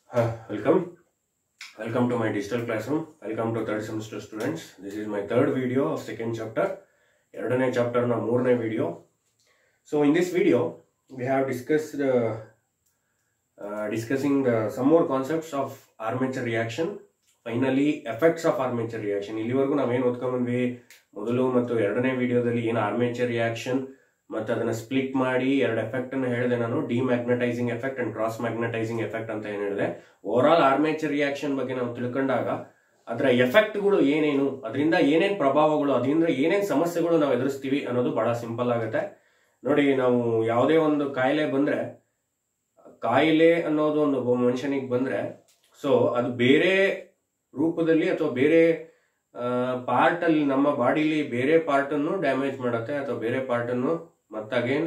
Uh, welcome. Welcome to my digital classroom. Welcome to third semester students. This is my third video of second chapter. ಎರಡನೇ ಚಾಪ್ಟರ್ನ ಮೂರನೇ video so in this video we have discussed discussing some more concepts of armature reaction finally effects of armature reaction ಇಲ್ಲಿವರೆಗೂ ನಾವೇನು ಓದ್ಕೊಂಡ್ಬಂದ್ವಿ ಮೊದಲು ಮತ್ತು ಎರಡನೇ ವಿಡಿಯೋದಲ್ಲಿ ಏನು ಆರ್ಮೇಚರ್ ರಿಯಾಕ್ಷನ್ ಮತ್ತು ಅದನ್ನ ಸ್ಪ್ಲಿಟ್ ಮಾಡಿ ಎರಡು ಎಫೆಕ್ಟ್ ಅನ್ನು ಹೇಳಿದೆ ನಾನು demagnetizing effect and cross magnetising effect ಅಂತ ಏನು ಹೇಳಿದೆ ಓವರ್ ಆಲ್ ಆರ್ಮೇಚರ್ ರಿಯಾಕ್ಷನ್ ಬಗ್ಗೆ ನಾವು ತಿಳ್ಕೊಂಡಾಗ ಅದರ ಎಫೆಕ್ಟ್ಗಳು ಏನೇನು ಅದರಿಂದ ಏನೇನು ಪ್ರಭಾವಗಳು ಅದರಿಂದ ಏನೇನು ಸಮಸ್ಯೆಗಳು ನಾವು ಎದುರಿಸ್ತೀವಿ ಅನ್ನೋದು ಬಹಳ ಸಿಂಪಲ್ ಆಗುತ್ತೆ ನೋಡಿ ನಾವು ಯಾವುದೇ ಒಂದು ಕಾಯಿಲೆ ಬಂದ್ರೆ ಕಾಯಿಲೆ ಅನ್ನೋದು ಒಂದು ಒಬ್ಬ ಮನುಷ್ಯನಿಗೆ ಬಂದ್ರೆ ಸೊ ಅದು ಬೇರೆ ರೂಪದಲ್ಲಿ ಅಥವಾ ಬೇರೆ ಪಾರ್ಟ್ ಅಲ್ಲಿ ನಮ್ಮ ಬಾಡಿಲಿ ಬೇರೆ ಪಾರ್ಟ್ ಅನ್ನು ಡ್ಯಾಮೇಜ್ ಮಾಡುತ್ತೆ ಅಥವಾ ಬೇರೆ ಪಾರ್ಟ್ ಅನ್ನು ಮತ್ತಾಗೇನ್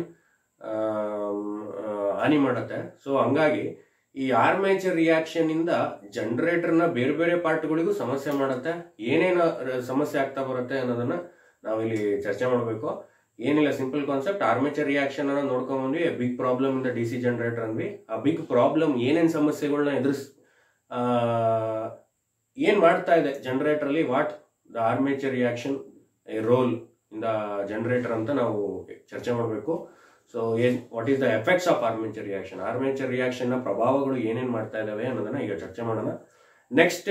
ಹಾನಿ ಮಾಡುತ್ತೆ ಸೊ ಹಂಗಾಗಿ ಈ ಆರ್ಮೇಚರ್ ರಿಯಾಕ್ಷನ್ ಇಂದ ಜನರೇಟರ್ ನ ಬೇರೆ ಬೇರೆ ಪಾರ್ಟ್ಗಳಿಗೂ ಸಮಸ್ಯೆ ಮಾಡುತ್ತೆ ಏನೇನು ಸಮಸ್ಯೆ ಆಗ್ತಾ ಬರುತ್ತೆ ಅನ್ನೋದನ್ನ ನಾವಿಲ್ಲಿ ಚರ್ಚೆ ಮಾಡಬೇಕು ಏನಿಲ್ಲ ಸಿಂಪಲ್ ಕಾನ್ಸೆಪ್ಟ್ ಆರ್ಮೇಚರ್ ರಿಯಾಕ್ಷನ್ ಅನ್ನ ನೋಡ್ಕೊಂಡ್ ಬಂದ್ವಿ ಬಿಗ್ ಪ್ರಾಬ್ಲಮ್ ಇಂದ ಡಿ ಸಿ ಜನರೇಟರ್ ಅಂದ್ವಿ ಆ ಬಿಗ್ ಪ್ರಾಬ್ಲಮ್ ಏನೇನ್ ಸಮಸ್ಯೆಗಳನ್ನ ಎದುರಿಸ್ ಆ, ಏನ್ ಮಾಡ್ತಾ ಇದೆ ಜನರೇಟರ್ ಅಲ್ಲಿ what the armature reaction a role in the generator ಅಂತ ನಾವು ಚರ್ಚೆ ಮಾಡಬೇಕು ಸೊ ಏನ್ what is the effects of armature reaction armature reaction ನ ಪ್ರಭಾವಗಳು ಏನೇನ್ ಮಾಡ್ತಾ ಇದಾವೆ ಅನ್ನೋದನ್ನ ಈಗ ಚರ್ಚೆ ಮಾಡೋಣ next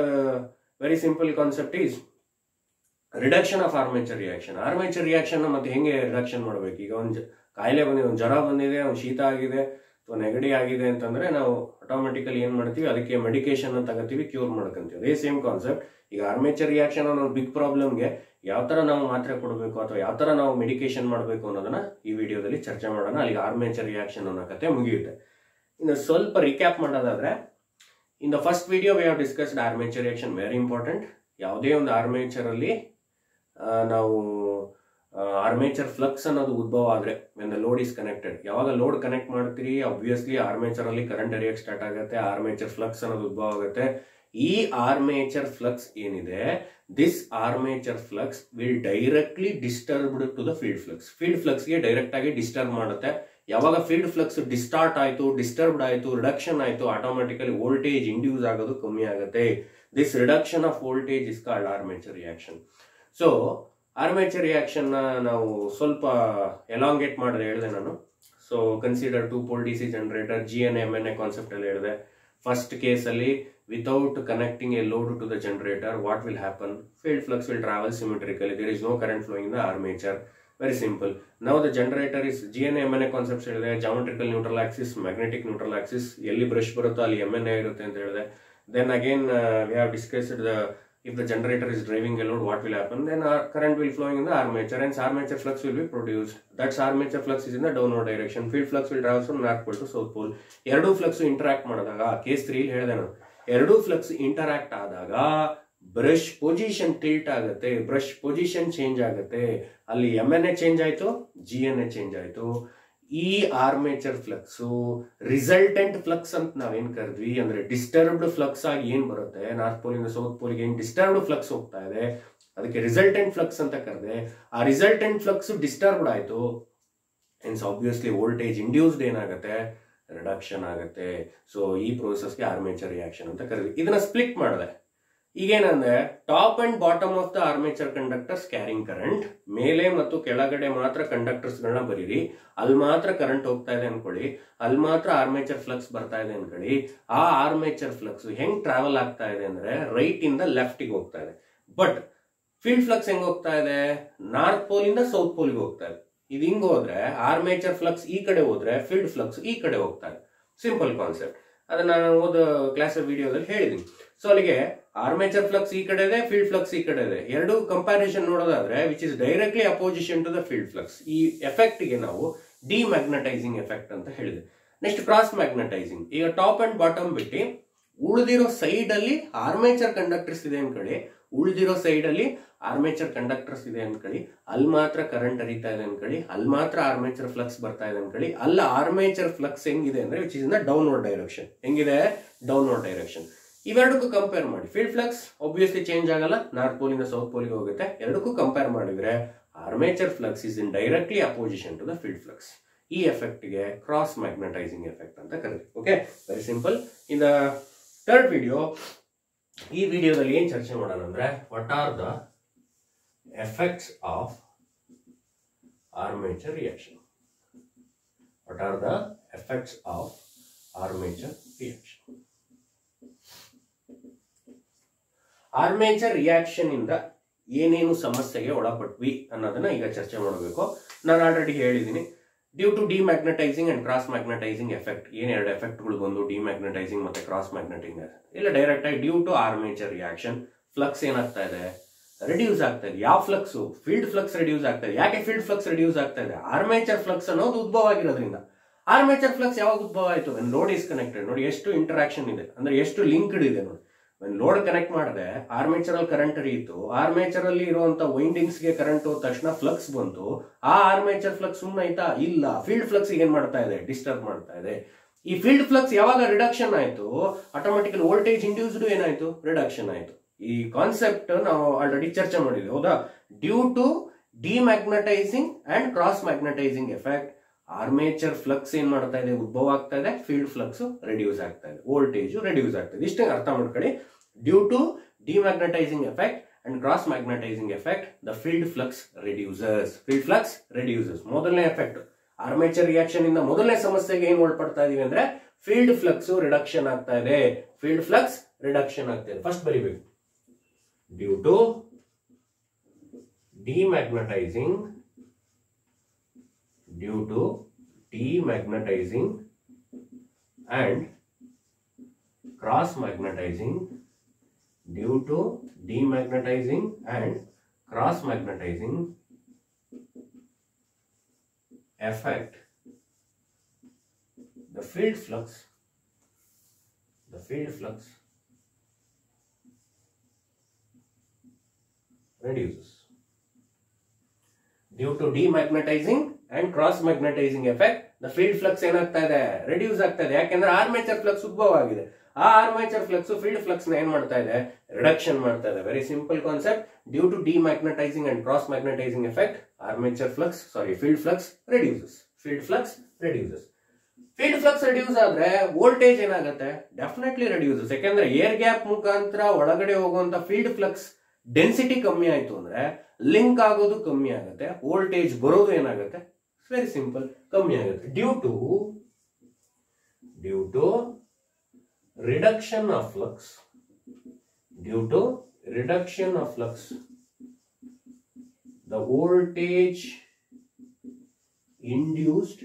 very simple concept is reduction of armature reaction armature reaction ಮತ್ತೆ ಹೆಂಗೆ ರಿಡಕ್ಷನ್ ಮಾಡಬೇಕು ಈಗ ಒಂದು ಕಾಯಿಲೆ ಬಂದಿದೆ ಒಂದು ಜ್ವರ ಬಂದಿದೆ ಒಂದು ಶೀತ ಆಗಿದೆ ಅಥವಾ ನೆಗಡಿ ಆಗಿದೆ ಅಂತಂದ್ರೆ ನಾವು ಆಟೋಮೆಟಿಕಲಿ ಏನ್ ಮಾಡ್ತೀವಿ ಅದಕ್ಕೆ ಮೆಡಿಕೇಶನ್ ತಗೋತೀವಿ ಕ್ಯೂರ್ ಮಾಡ್ಕೊಂತೀವಿ ಅದೇ ಸೇಮ್ ಕಾನ್ಸೆಪ್ಟ್ ಈಗ ಆರ್ಮೇಚರ್ ರಿಯಾಕ್ಷನ್ ಅನ್ನೋ ಬಿಗ್ ಪ್ರಾಬ್ಲಮ್ಗೆ ಯಾವ ತರ ನಾವು ಮಾತ್ರೆ ಕೊಡಬೇಕು ಅಥವಾ ಯಾವ ತರ ನಾವು ಮೆಡಿಕೇಶನ್ ಮಾಡಬೇಕು ಅನ್ನೋದನ್ನ ಈ ವಿಡಿಯೋದಲ್ಲಿ ಚರ್ಚೆ ಮಾಡೋಣ ಅಲ್ಲಿಗೆ ಆರ್ಮೇಚರ್ ರಿಯಾಕ್ಷನ್ ಅನ್ನೋ ಕತೆ ಮುಗಿಯುತ್ತೆ ಇನ್ನು ಸ್ವಲ್ಪ ರಿಕ್ಯಾಪ್ ಮಾಡೋದಾದ್ರೆ in the first video we have discussed armature reaction very important ಯಾವುದೇ ಒಂದು ಆರ್ಮೇಚರ್ ಅಲ್ಲಿ ಆ, ನಾವು ಆರ್ಮೇಚರ್ ಫ್ಲಕ್ಸ್ ಅನ್ನೋದು ಉದ್ಭವ ಆದ್ರೆ when the load is connected ಯಾವಾಗ ಲೋಡ್ ಕನೆಕ್ಟ್ ಮಾಡ್ತೀರಿ ಅಬ್ವಿಯಸ್ಲಿ ಆರ್ಮೇಚರ್ ಅಲ್ಲಿ ಕರೆಂಟ್ ಹರಿಯಕ್ ಸ್ಟಾರ್ಟ್ ಆಗುತ್ತೆ ಆರ್ಮೇಚರ್ ಫ್ಲಕ್ಸ್ ಅನ್ನೋದು ಉದ್ಭವ ಆಗುತ್ತೆ ಈ ಆರ್ಮೇಚರ್ ಫ್ಲಕ್ಸ್ ಏನಿದೆ this armature flux will directly disturbed to the field flux field flux ಗೆ ಡೈರೆಕ್ಟ್ ಆಗಿ ಡಿಸ್ಟರ್ಬ್ ಮಾಡುತ್ತೆ ಯಾವಾಗ ಫೀಲ್ಡ್ ಫ್ಲಕ್ಸ್ ಡಿಸ್ಟಾರ್ಟ್ ಆಯ್ತು ಡಿಸ್ಟರ್ಬ್ಡ್ ಆಯ್ತು ರಿಡಕ್ಷನ್ ಆಯ್ತು ಆಟೋಮೆಟಿಕಲಿ ವೋಲ್ಟೇಜ್ ಇಂಡ್ಯೂಸ್ ಆಗೋದು ಕಮ್ಮಿ ಆಗುತ್ತೆ this reduction of voltage is called armature reaction so armature reaction ನ ನಾವು ಸ್ವಲ್ಪ ಎಲಾಂಗೇಟ್ ಮಾಡಿದ್ರೆ ಹೇಳಿದೆ ನಾನು so consider two pole D C generator G N M N A concept ಅಲ್ಲಿ ಹೇಳಿದೆ ಫಸ್ಟ್ ಕೇಸ್ ಅಲ್ಲಿ without connecting a load to the generator what will happen field flux will travel symmetrically there is no current flowing in the armature very simple ನಾವು the generator is G N M N A concepts ಹೇಳಿದೆ geometrical neutral axis magnetic neutral axis ಎಲ್ಲಿ brush ಬರುತ್ತೋ ಅಲ್ಲಿ M N A ಇರುತ್ತೆ ಅಂತ ಹೇಳಿದೆ then again we have discussed the if the generator is driving a load, what will happen? Then our current will flowing in the armature, and armature flux will be produced. That's armature flux is in the downward direction. Field flux will travel from north pole to south pole. ಎರಡೂ flux interact ಮಾಡಿದಾಗ case three ಹೇಳಿದೆ ನಾನು ಎರಡೂ flux interact ಆದಾಗ brush position tilt ಆಗುತ್ತೆ brush position change ಆಗುತ್ತೆ ಅಲ್ಲಿ M N A change ಆಯ್ತು ಜಿ ಎನ್ ಎ ಚೇಂಜ್ ಆಯ್ತು ಈ ಆರ್ಮೇಚರ್ ಫ್ಲಕ್ಸ್ ರಿಸಲ್ಟೆಂಟ್ ಫ್ಲಕ್ಸ್ ಅಂತ ನಾವೇನ್ ಕರೆದ್ವಿ ಅಂದ್ರೆ ಡಿಸ್ಟರ್ಬ್ಡ್ ಫ್ಲಕ್ಸ್ ಆಗಿ ಏನ್ ಬರುತ್ತೆ ನಾರ್ತ್ ಪೋಲ್ ಇಂದ ಸೌತ್ ಪೋಲ್ಗೆ ಏನ್ ಡಿಸ್ಟರ್ಬ್ಡ್ ಫ್ಲಕ್ಸ್ ಹೋಗ್ತಾ ಇದೆ ಅದಕ್ಕೆ ರಿಸಲ್ಟೆಂಟ್ ಫ್ಲಕ್ಸ್ ಅಂತ ಕರೆದೆ ಆ ರಿಸಲ್ಟೆಂಟ್ ಫ್ಲಕ್ಸ್ ಡಿಸ್ಟರ್ಬ್ಡ್ ಆಯ್ತು ಇನ್ಸ್ ಆಬ್ವಿಯಸ್ಲಿ ವೋಲ್ಟೇಜ್ ಇಂಡ್ಯೂಸ್ಡ್ ಏನಾಗುತ್ತೆ ರಿಡಕ್ಷನ್ ಆಗುತ್ತೆ ಸೊ ಈ ಪ್ರೋಸೆಸ್ಗೆ ಆರ್ಮೇಚರ್ ರಿಯಾಕ್ಷನ್ ಅಂತ ಕರೆದ್ವಿ ಇದನ್ನ ಸ್ಪ್ಲಿಟ್ ಮಾಡಿದೆ ಈಗೇನಂದ್ರೆ top and bottom of the armature conductors carrying current ಮೇಲೆ ಮತ್ತು ಕೆಳಗಡೆ ಮಾತ್ರ ಕಂಡಕ್ಟರ್ಸ್ ಗಳನ್ನ ಬರೀರಿ ಅಲ್ಲಿ ಮಾತ್ರ ಕರೆಂಟ್ ಹೋಗ್ತಾ ಇದೆ ಅನ್ಕೊಳ್ಳಿ ಅಲ್ಲಿ ಮಾತ್ರ ಆರ್ಮೇಚರ್ ಫ್ಲಕ್ಸ್ ಬರ್ತಾ ಇದೆ ಅನ್ಕೊಳ್ಳಿ ಆ ಆರ್ಮೇಚರ್ ಫ್ಲಕ್ಸ್ ಹೆಂಗ್ ಟ್ರಾವೆಲ್ ಆಗ್ತಾ ಇದೆ ಅಂದ್ರೆ ರೈಟ್ ಇಂದ ಲೆಫ್ಟ್ ಗೆ ಹೋಗ್ತಾ ಇದೆ ಬಟ್ ಫೀಲ್ಡ್ ಫ್ಲಕ್ಸ್ ಹೆಂಗ್ ಹೋಗ್ತಾ ಇದೆ ನಾರ್ತ್ ಪೋಲ್ ಇಂದ ಸೌತ್ ಪೋಲ್ಗೆ ಹೋಗ್ತಾ ಇದೆ ಇದು ಹಿಂಗ್ ಹೋದ್ರೆ ಆರ್ಮೇಚರ್ ಫ್ಲಕ್ಸ್ ಈ ಕಡೆ ಹೋದ್ರೆ ಫೀಲ್ಡ್ ಫ್ಲಕ್ಸ್ ಈ ಕಡೆ ಹೋಗ್ತಾ ಇದೆ ಸಿಂಪಲ್ ಕಾನ್ಸೆಪ್ಟ್ ಅದನ್ನ ನಾನು ಓದ ಕ್ಲಾಸ್ ವಿಡಿಯೋದಲ್ಲಿ ಹೇಳಿದೀನಿ ಸೊ ಅಲ್ಲಿಗೆ ಆರ್ಮೇಚರ್ ಫ್ಲಕ್ಸ್ ಈ ಕಡೆ ಇದೆ ಫೀಲ್ಡ್ ಫ್ಲಕ್ಸ್ ಈ ಕಡೆ ಇದೆ ಎರಡು ಕಂಪ್ಯಾರಿಸನ್ ನೋಡೋದಾದ್ರೆ which is directly opposition to the field flux ಈ ಎಫೆಕ್ಟ್ ಗೆ ನಾವು ಡಿಮ್ಯಾಗ್ನೆಟೈಸಿಂಗ್ ಎಫೆಕ್ಟ್ ಅಂತ ಹೇಳಿದೆ ನೆಕ್ಸ್ಟ್ ಕ್ರಾಸ್ ಮ್ಯಾಗ್ನೆಟೈಸಿಂಗ್ ಈಗ ಟಾಪ್ ಅಂಡ್ ಬಾಟಮ್ ಬಿಟ್ಟು ಉಳಿದಿರೋ ಸೈಡ್ ಅಲ್ಲಿ ಆರ್ಮೇಚರ್ ಕಂಡಕ್ಟರ್ಸ್ ಇದೆ ಅನ್ಕೊಳ್ಳಿ ಉಳಿದಿರೋ ಸೈಡ್ ಅಲ್ಲಿ ಆರ್ಮೇಚರ್ ಕಂಡಕ್ಟರ್ಸ್ ಇದೆ ಅನ್ಕೊಳ್ಳಿ ಅಲ್ಲಿ ಮಾತ್ರ ಕರೆಂಟ್ ಹರಿತಾ ಇದೆ ಅನ್ಕೊಳ್ಳಿ ಅಲ್ಲಿ ಮಾತ್ರ ಆರ್ಮೇಚರ್ ಫ್ಲಕ್ಸ್ ಬರ್ತಾ ಇದೆ ಅನ್ಕೊಳ್ಳಿ ಅಲ್ಲಿ ಆರ್ಮೇಚರ್ ಫ್ಲಕ್ಸ್ ಹೆಂಗಿದೆ ಅಂದ್ರೆ which is in the downward direction ಹೆಂಗಿದೆ ಡೌನ್ವರ್ಡ್ ಡೈರೆಕ್ಷನ್ ಇವೆರಡಕ್ಕೂ ಕಂಪೇರ್ ಮಾಡಿ ಫೀಲ್ಡ್ ಫ್ಲಕ್ಸ್ ಒಬ್ವಿಯಸ್ಲಿ ಚೇಂಜ್ ಆಗಲ್ಲ ನಾರ್ತ್ ಪೋಲ್ ಇಂದ ಸೌತ್ ಪೋಲ್ಗೆ ಹೋಗುತ್ತೆ ಎರಡಕ್ಕೂ ಕಂಪೇರ್ ಮಾಡಿದ್ರೆ armature flux is in directly opposition to the field flux ಈ ಎಫೆಕ್ಟ್ಗೆ ಕ್ರಾಸ್ ಮ್ಯಾಗ್ನೆಟೈಸಿಂಗ್ ಎಫೆಕ್ಟ್ ಅಂತ ಕರಿತೀವಿ okay very simple in the third video ಈ ವಿಡಿಯೋದಲ್ಲಿ ಏನ್ ಚರ್ಚೆ ಮಾಡೋಣ ಅಂದ್ರೆ what are the effects of armature reaction what are the effects of armature reaction armature reaction ಇಂದ ಏನೇನು ಸಮಸ್ಯೆಗೆ ಒಳಪಟ್ವಿ ಅನ್ನೋದನ್ನ ಈಗ ಚರ್ಚೆ ಮಾಡಬೇಕು ನಾನು ಆಲ್ರೆಡಿ ಹೇಳಿದ್ದೀನಿ due to demagnetising and cross magnetising effect ಏನ್ ಎರಡು ಎಫೆಕ್ಟ್ಗಳು ಬಂದು ಡಿಮ್ಯಾಗ್ನೆಟೈಸಿಂಗ್ ಮತ್ತೆ ಕ್ರಾಸ್ ಮ್ಯಾಗ್ನೆಟಿಂಗ್ ಇಲ್ಲ ಡೈರೆಕ್ಟ್ ಆಗಿ due to armature reaction flux ಏನಾಗ್ತಾ ಇದೆ ರೆಡ್ಯೂಸ್ ಆಗ್ತಾ ಇದೆ ಯಾವ ಫ್ಲಕ್ಸ್ ಫೀಲ್ಡ್ ಫ್ಲಕ್ಸ್ ರೆಡ್ಯೂಸ್ ಆಗ್ತಾ ಇದೆ ಯಾಕೆ ಫೀಲ್ಡ್ ಫ್ಲಕ್ಸ್ ರೆಡ್ಯೂಸ್ ಆಗ್ತಾ ಇದೆ ಆರ್ಮೇಚರ್ ಫ್ಲಕ್ಸ್ ಅನ್ನೋದು ಉದ್ಭವ ಆಗಿರೋದ್ರಿಂದ ಆರ್ಮೇಚರ್ ಫ್ಲಕ್ಸ್ ಯಾವಾಗ ಉದ್ಭವ ಆಯ್ತು ಲೋಡ್ ಇಸ್ ಕನೆಕ್ಟೆಡ್ ನೋಡಿ ಎಷ್ಟು ಇಂಟರಾಕ್ಷನ್ ಇದೆ ಅಂದ್ರೆ ಎಷ್ಟು ಲಿಂಕ್ಡ್ ಇದೆ ನೋಡಿ ಲೋಡ್ ಕನೆಕ್ಟ್ ಮಾಡಿದೆ ಆರ್ಮೇಚರ್ ಅಲ್ಲಿ ಕರೆಂಟ್ ಹರಿಯಿತು ಆರ್ಮೇಚರ್ ಅಲ್ಲಿ ಇರುವಂತ ವೈಂಡಿಂಗ್ಸ್ ಗೆ ಕರೆಂಟ್ ಹೋದ ತಕ್ಷಣ ಫ್ಲಕ್ಸ್ ಬಂತು ಆ ಆರ್ಮೇಚರ್ ಫ್ಲಕ್ಸ್ ಸುಮ್ಮನೆ ಆಯ್ತಾ ಇಲ್ಲ ಫೀಲ್ಡ್ ಫ್ಲಕ್ಸ್ ಏನ್ ಮಾಡ್ತಾ ಇದೆ ಡಿಸ್ಟರ್ಬ್ ಮಾಡ್ತಾ ಇದೆ ಈ ಫೀಲ್ಡ್ ಫ್ಲಕ್ಸ್ ಯಾವಾಗ ರಿಡಕ್ಷನ್ ಆಯ್ತು ಆಟೋಮೆಟಿಕಲ್ ವೋಲ್ಟೇಜ್ ಇಂಡ್ಯೂಸ್ಡ್ ಏನಾಯ್ತು ರಿಡಕ್ಷನ್ ಆಯ್ತು ಈ ಕಾನ್ಸೆಪ್ಟ್ ನಾವು ಆಲ್ರೆಡಿ ಚರ್ಚೆ ಮಾಡಿದ್ವಿ ಹೌದಾ due to demagnetising and cross magnetising effect armature flux ಏನ್ ಮಾಡ್ತಾ ಇದೆ ಉದ್ಭವ ಆಗ್ತಾ ಇದೆ ಫೀಲ್ಡ್ ಫ್ಲಕ್ಸ್ ರೆಡ್ಯೂಸ್ ಆಗ್ತಾ ಇದೆ ವೋಲ್ಟೇಜ್ ರೆಡ್ಯೂಸ್ ಆಗ್ತಾ ಇದೆ ಇಷ್ಟೇ ಅರ್ಥ ಮಾಡ್ಕೊಳ್ಳಿ due to demagnetizing effect and cross magnetising effect the field flux reducers field flux reducers ಮೊದಲನೇ ಎಫೆಕ್ಟ್ ಆರ್ಮೇಚರ್ ರಿಯಾಕ್ಷನ್ ಇಂದ ಮೊದಲನೇ ಸಮಸ್ಯೆಗೆ ಏನ್ ಒಳಪಡ್ತಾ ಇದೀವಿ ಅಂದ್ರೆ ಫೀಲ್ಡ್ ಫ್ಲಕ್ಸ್ ರಿಡಕ್ಷನ್ ಆಗ್ತಾ ಇದೆ ಫೀಲ್ಡ್ ಫ್ಲಕ್ಸ್ ರಿಡಕ್ಷನ್ ಆಗ್ತಾ ಇದೆ ಫಸ್ಟ್ ಬರಿಬೇಕು due to demagnetizing due to demagnetizing and cross magnetizing due to demagnetizing and cross magnetizing affect the field flux the field flux reduces due to demagnetising and cross magnetising effect the field flux ಏನಾಗ್ತಾ ಇದೆ reduce ಆಗ್ತಾ ಇದೆ ಯಾಕೆಂದ್ರೆ armature flux ಉದ್ಭವ ಆಗಿದೆ ಆ armature flux field flux ನ ಏನ್ ಮಾಡ್ತಾ ಇದೆ ರಿಡಕ್ಷನ್ ಮಾಡ್ತಾ ಇದೆ very simple concept due to demagnetising and cross magnetising effect armature flux sorry field flux reduces field flux reduces field flux reduce ಆದ್ರೆ ವೋಲ್ಟೇಜ್ ಏನಾಗುತ್ತೆ ಡೆಫಿನೆಟ್ಲಿ ರೆಡ್ಯೂಸಸ್ ಯಾಕಂದ್ರೆ ಏರ್ ಗ್ಯಾಪ್ ಮುಖಾಂತರ ಒಳಗಡೆ ಹೋಗುವಂತ ಫೀಲ್ಡ್ ಫ್ಲಕ್ಸ್ ಡೆನ್ಸಿಟಿ ಕಮ್ಮಿ ಆಯ್ತು ಅಂದ್ರೆ ಲಿಂಕ್ ಆಗೋದು ಕಮ್ಮಿ ಆಗುತ್ತೆ ವೋಲ್ಟೇಜ್ ಬರೋದು ಏನಾಗುತ್ತೆ ವೆರಿ ಸಿಂಪಲ್ ಕಮ್ಮಿ ಆಗುತ್ತೆ due to due to reduction of flux due to reduction of flux the voltage induced